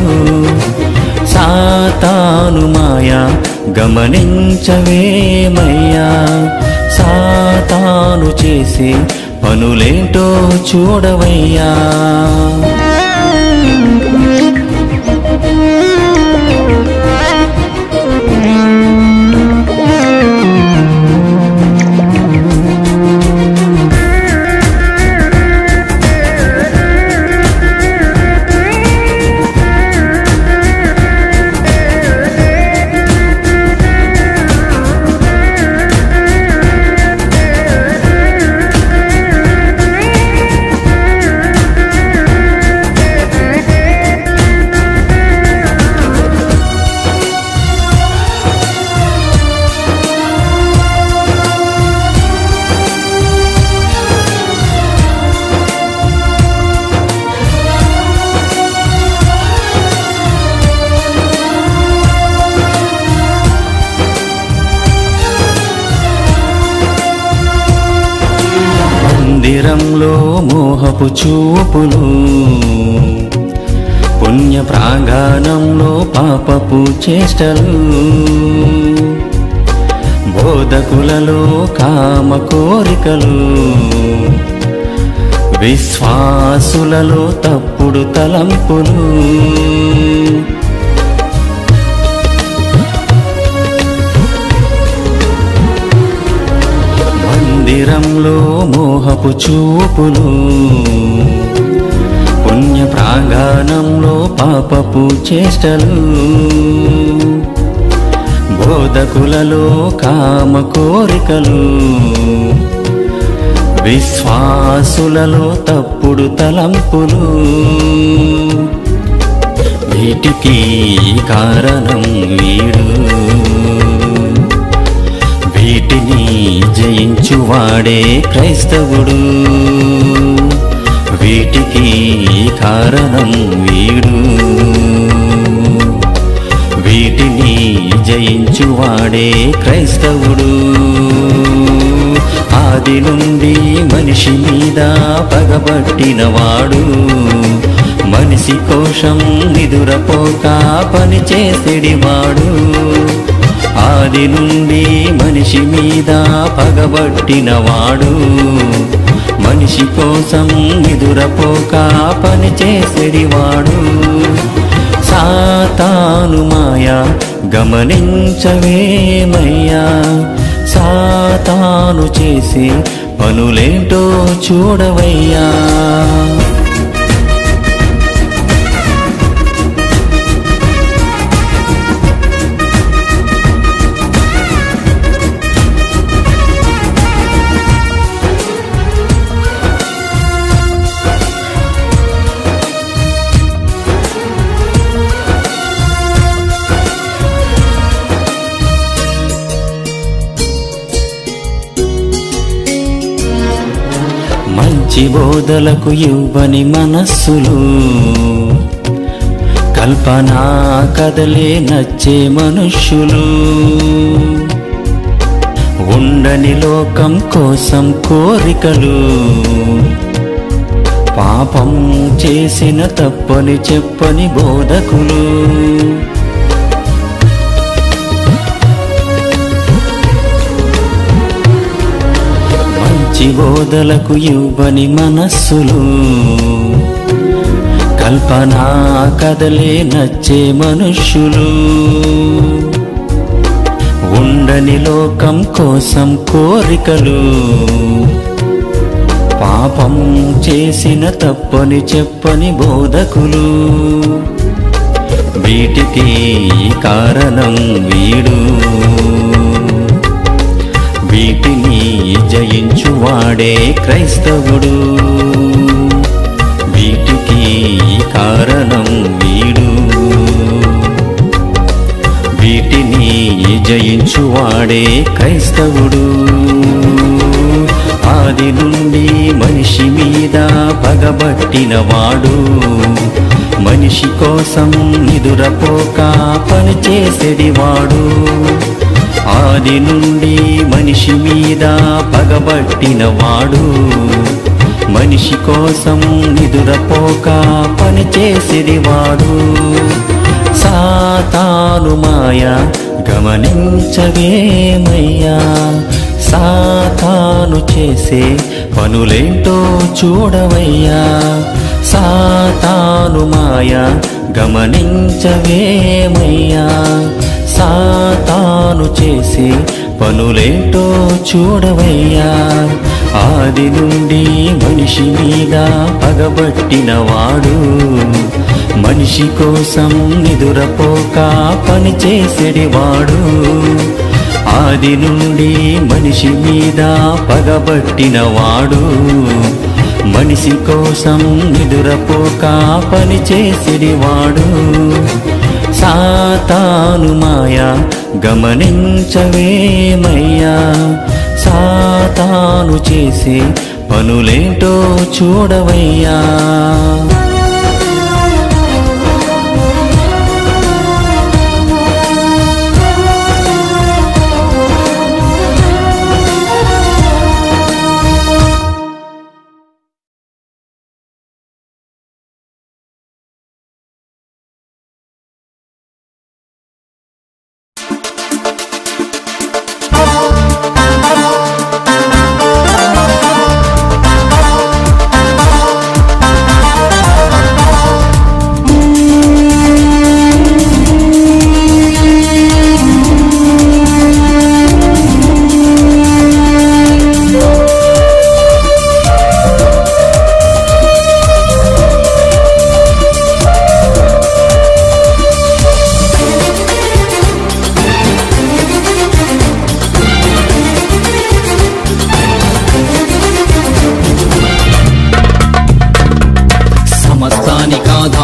[SPEAKER 3] సాతాను మాయ గమనించవేమయ్యా సాతాను చేసే పనులేంటో చూడవయ్యా
[SPEAKER 6] మందిరంలో మోహపు చూపులు పుణ్య ప్రాంగణంలో పాపపు చేష్టలు బోధకులలో కామ కోరికలు విశ్వాసులలో తప్పుడు తలంపులు మందిరంలో మోహపు చూపులు పుణ్య ప్రాంగణంలో పాపపు చేష్టలు బోధకులలో కామ కోరికలు విశ్వాసులలో తప్పుడు తలంపులు వీటికి కారణం వీడు వీటిని జయించువాడే క్రైస్తవుడు వీటికి కారణం వీడు వీటిని జయించువాడే క్రైస్తవుడు ఆది నుండి మనిషి మీద పగబట్టినవాడు మనిషి కోశం నిదురపోక పని చేసేడివాడు ఆది నుండి మనిషి మీద పగబట్టినవాడు మనిషి కోసం నిదురపోక పని చేసేడివాడు సాతాను మాయా గమనించవేమయ్యా సాతాను చేసి పనులేంటో చూడవయ్యా మంచి బోధలకు ఇవ్వని మనస్సులు కల్పనా కదలే నచ్చే మనుష్యులు ఉండని లోకం కోసం కోరికలు పాపం చేసిన తప్పని చెప్పని బోధకులు మంచి బోధలకు ఇవ్వని మనస్సులు కల్పనా కదలే నచ్చే మనుష్యులు ఉండని లోకం కోసం కోరికలు పాపం చేసిన తప్పని చెప్పని బోధకులు వీటికి కారణం వీడు వీటిని జయించువాడే క్రైస్తవుడు వీటికి కారణం వీడు వీటిని జయించువాడే క్రైస్తవుడు ఆది నుండి మనిషి మీద పగబట్టినవాడు మనిషి కోసం నిదురపోక పనిచేసేడివాడు ఆది నుండి మనిషి మీద పగబట్టినవాడు మనిషి కోసం నిదురపోక పనిచేసేడివాడు సాతాను మాయ గమనించవేమయ్యా సాతాను చేసే పనులేంటో చూడవయ్యా సాతాను మాయ గమనించవేమయ్యా సాతాను చేసే పనులేంటో చూడవయ్యా ఆది నుండి మనిషి మీద పగబట్టినవాడు మనిషి కోసం నిదురపోక పని చేసేడివాడు ఆది నుండి మనిషి మీద పగబట్టినవాడు మనిషి కోసం నిదురపోక పని చేసేడివాడు సాతాను మాయ గమనించవేమయ్యా సాతాను చేసే పనులేంటో చూడవయ్యా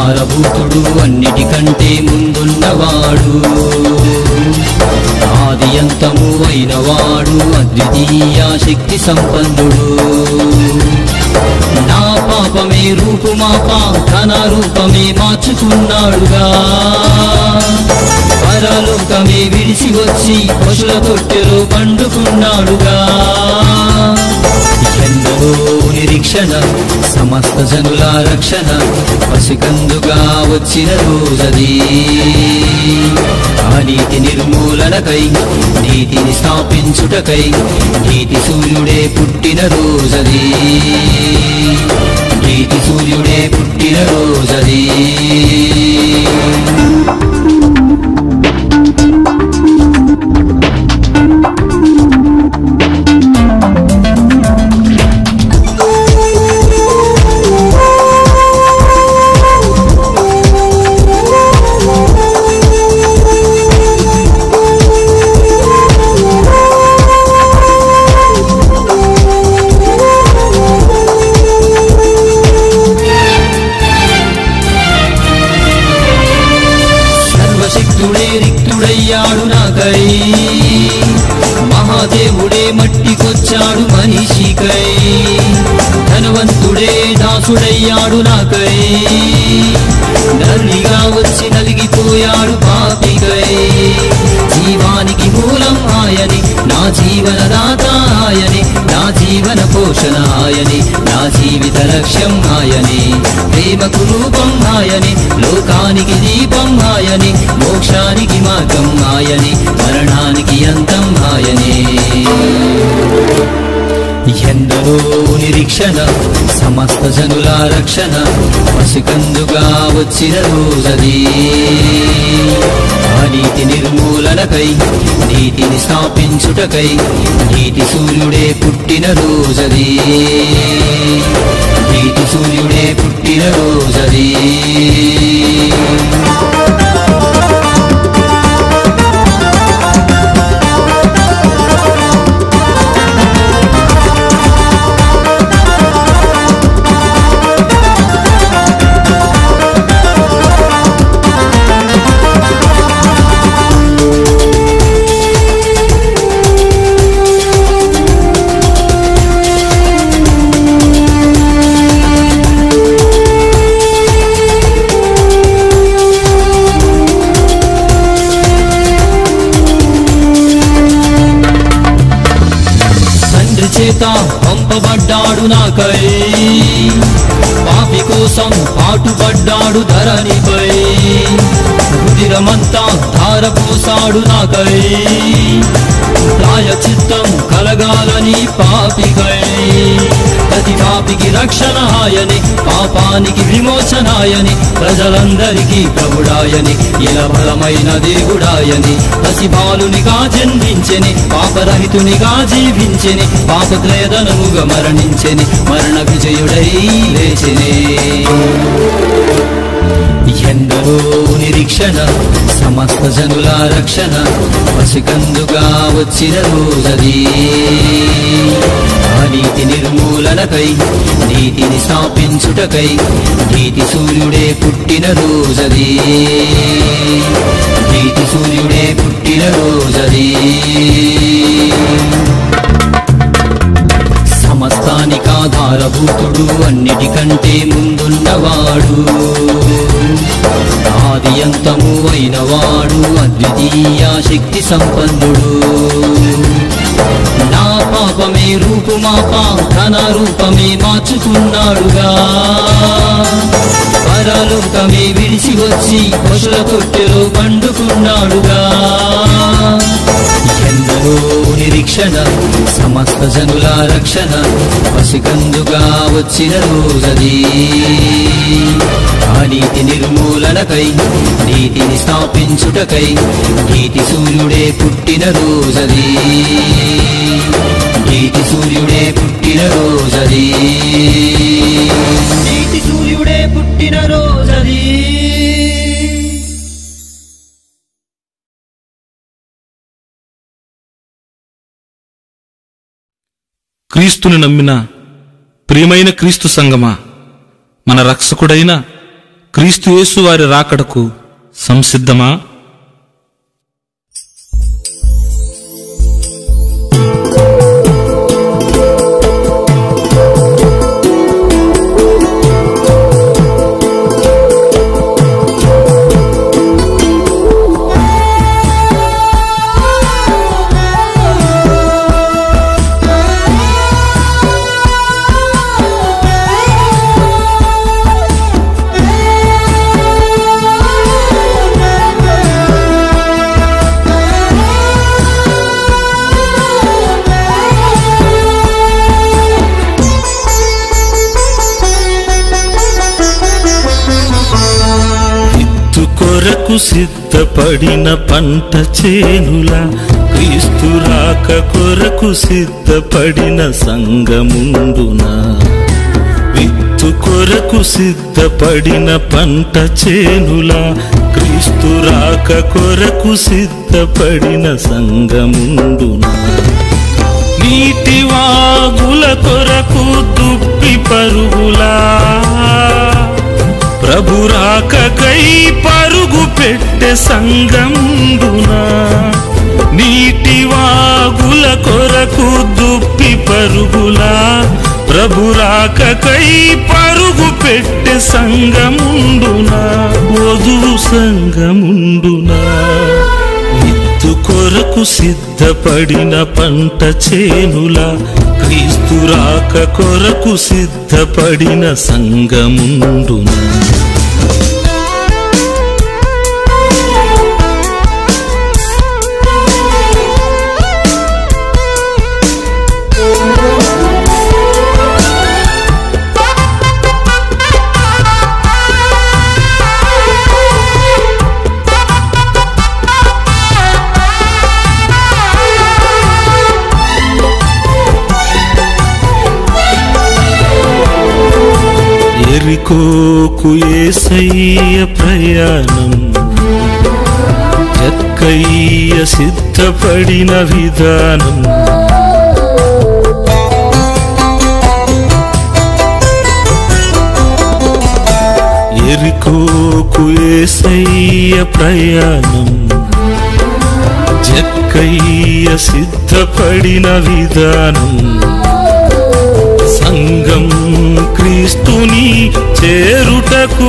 [SPEAKER 7] ఆధారభూతుడు అన్నిటికంటే ముందున్నవాడు ఆది అంతము అయినవాడు అద్వితీయ శక్తి సంపన్నుడు నా పాపమే రూపుమాపా తన రూపమే మార్చుకున్నాడుగా పరలోకమే విడిచి వచ్చి పశుల తొట్టెలో పండుకున్నాడుగా ఎందరో నిరీక్షణ సమస్త జనుల రక్షణ పసికందుగా వచ్చిన రోజది ఆ నీతి నిర్మూలనకై నీతిని స్థాపించుటకై నీతి సూర్యుడే పుట్టిన రోజది నీతి సూర్యుడే పుట్టిన రోజది సర్వశక్తుడే రిక్తుడయ్యాడు నాకై మహాదేవుడే మట్టికొచ్చాడు మనిషికై ధనవంతుడే దాసుడయ్యాడు నాకై నల్లిగా వచ్చి నలిగిపోయాడు పాపికై జీవానికి మూలం ఆయని నా జీవనదాత ఆయని నా జీవన పోషణ ఆయని నా జీవిత లక్ష్యం ఆయని ప్రేమకు రూపం ఆయని లోకానికి దీపం ఆయని మోక్షానికి మార్గం ఆయని మరణానికి అంతం ఆయనే ఎందరో నిరీక్షణ సమస్త జనుల రక్షణ పసికందుగా వచ్చిన రోజది ఆ నీతి నిర్మూలనకై నీతిని స్థాపించుటకై నీతి సూర్యుడే పుట్టిన రోజది నీతి సూర్యుడే పుట్టిన రోజది తండ్రి చేత పంపబడ్డాడు నాకై పాపి కోసం పాటుపడ్డాడు ధరణిపై రుదిరమంతా ధారపోసాడు నాకై ప్రాయచిత్తం కలగాలని పాపికై ప్రతి పాపికి రక్షణ ఆయని పాపానికి విమోచనాయని ప్రజలందరికీ ప్రభుడాయని ఇలా బలమైన దేవుడాయని పసిబాలునిగా జన్మించెని పాపరహితునిగా జీవించెని పాపత్రయదనముగా మరణించెని మరణ విజయుడై లేచెనే ఎందరో నిరీక్షణ సమస్త జనుల రక్షణ పసికందుగా వచ్చిన రోజది ఆ నీతి నిర్మూలనకై నీతిని స్థాపించుటకై నీతి సూర్యుడే పుట్టిన రోజది నీతి సూర్యుడే పుట్టిన రోజది సమస్తానికాధారభూతుడు అన్నిటికంటే ముందున్నవాడు ఆది అంతము అయినవాడు అద్వితీయ శక్తి సంపన్నుడు నా పాపమే రూపుమాపా తన రూపమే మార్చుకున్నాడుగా పరలోకమే విడిచి వచ్చి పశుల తొట్టెలో పండుకున్నాడుగా ఎందరో నిరీక్షణ సమస్త జనుల రక్షణ పసికందుగా వచ్చిన రోజది ఆ నీతి నిర్మూలనకై నీతిని స్థాపించుటకై నీతి సూర్యుడే పుట్టిన రోజది నీతి సూర్యుడే పుట్టిన రోజది నీతి సూర్యుడే పుట్టిన రోజది
[SPEAKER 2] క్రీస్తుని నమ్మిన ప్రియమైన క్రీస్తు సంగమా మన రక్షకుడైన
[SPEAKER 4] క్రీస్తు యేసు వారి రాకడకు సంసిద్ధమా
[SPEAKER 3] విత్తు కొరకు సిద్ధపడిన పంట చేనుల క్రీస్తు రాక కొరకు సిద్ధపడిన సంగముండునా విత్తు కొరకు సిద్ధపడిన పంట చేనుల క్రీస్తు రాక కొరకు సిద్ధపడిన సంగముండునా నీటి వాగుల కొరకు దుప్పి పరుగులా ప్రభు రాకకై పరుగు పెట్టె సంగముండునా నీటి వాగుల కొరకు దుప్పి పరుగులా ప్రభు రాకకై పరుగు పెట్టె సంగముండునా వధువు సంగముండునా విత్తు కొరకు సిద్ధపడిన పంట చేనుల క్రీస్తు రాక కొరకు సిద్ధపడిన సంగముండునా ఎరికోకు ఏసయ్య ప్రయాణం ఎక్కయ్య సిద్ధపడిన విధానం ఎరికోకు ఏసయ్య ప్రయాణం జక్కయ్య సిద్ధపడిన విధానం సంఘం క్రీస్తుని చేరుటకు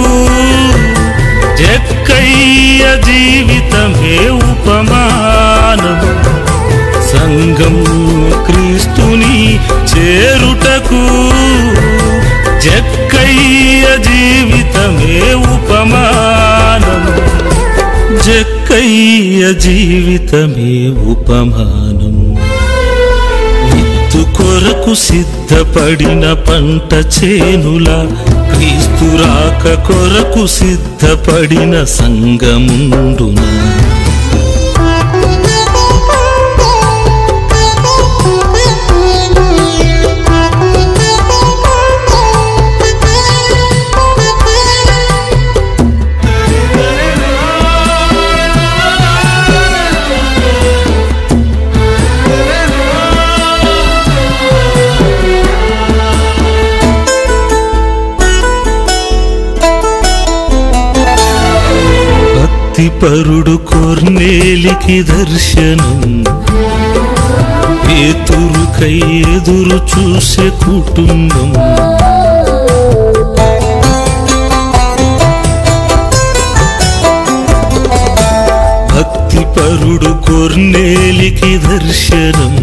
[SPEAKER 3] జక్కయ్య జీవితమే ఉపమానం సంఘం క్రీస్తుని చేరుటకు జక్కయ్య జీవితమే ఉపమానం జక్కయ్య జీవితమే ఉపమానం విత్తు కొరకు సిద్ధపడిన పంట చేనుల క్రీస్తు రాక కొరకు సిద్ధపడిన సంగముండునా భక్తిపరుడు కొర్నేలికి దర్శనం పేతురుకై ఎదురు చూసే కుటుంబం భక్తిపరుడు కొర్నేలికి దర్శనం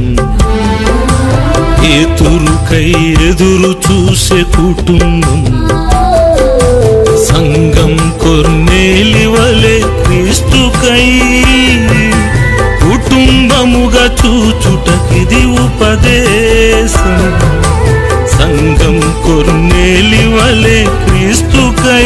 [SPEAKER 3] పేతురుకై ఎదురు చూసే కుటుంబం సంగం కొర్నేలి వలె క్రీస్తుకై కుటుంబముగా చూచుటకిది ఉపదేశం సంగం కొర్నేలి వలె క్రీస్తుకై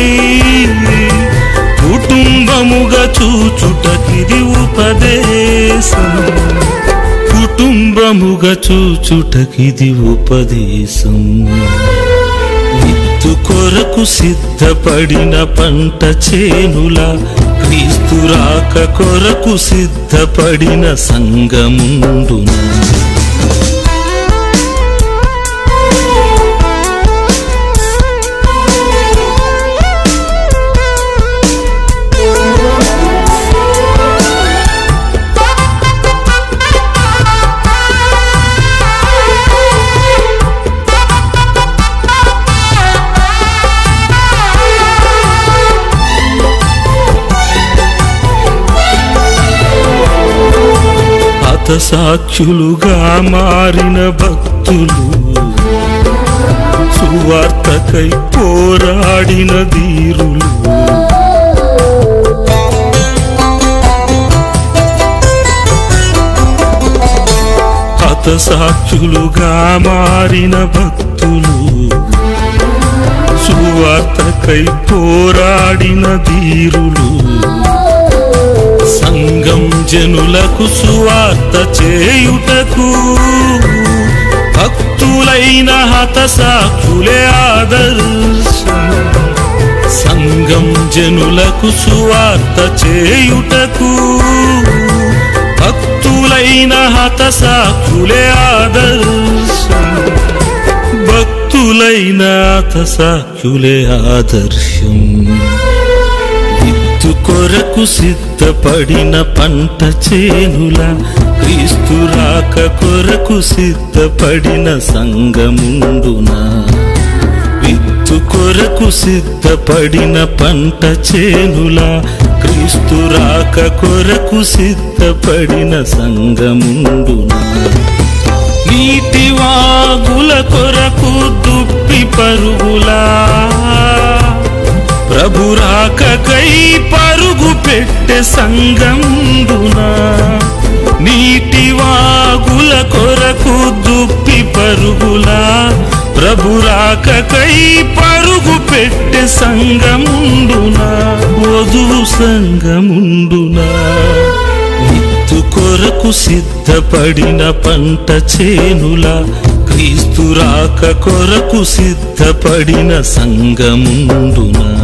[SPEAKER 3] కుటుంబముగా చూచుటకిది ఉపదేశం కుటుంబముగా చూచుటకిది ఉపదేశం విత్తు కొరకు సిద్ధపడిన పంట చేనుల క్రీస్తు రాక కొరకు సిద్ధపడిన సంగముండునా
[SPEAKER 5] ఆ
[SPEAKER 3] హతసాక్షులుగా మారిన భక్తులు సువార్తకై పోరాడిన ధీరులు హతసాక్షులుగా మారిన భక్తులు సువార్తకై పోరాడిన ధీరులు సంఘం జనులకు సువార్త చేయుటకు భక్తులైన హతసాక్షులే ఆదర్శం సంఘం జనులకు సువార్త చేయుటకు భక్తులైన హతసాక్షులే ఆదర్శం భక్తులైన హతసాక్షులే ఆదర్శం విత్తు కొరకు సిద్ధపడిన పంట చేనుల క్రీస్తు రాక కొరకు సిద్ధపడిన సంగముండునా విత్తు కొరకు సిద్ధపడిన పంట చేనుల క్రీస్తు రాక కొరకు సిద్ధపడిన సంగముండునా నీటి వాగుల కొరకు దుప్పి పరుగులా ప్రభు రాకకై పరుగు పెట్టె సంగందునా నీటి వాగుల కొరకు దుప్పి పరుగులా ప్రభు రాకకై పరుగు పెట్టె సంగముండునా వధువు సంగముండునా విత్తు కొరకు సిద్ధపడిన పంట చేనుల క్రీస్తు రాక కొరకు సిద్ధపడిన సంగముండునా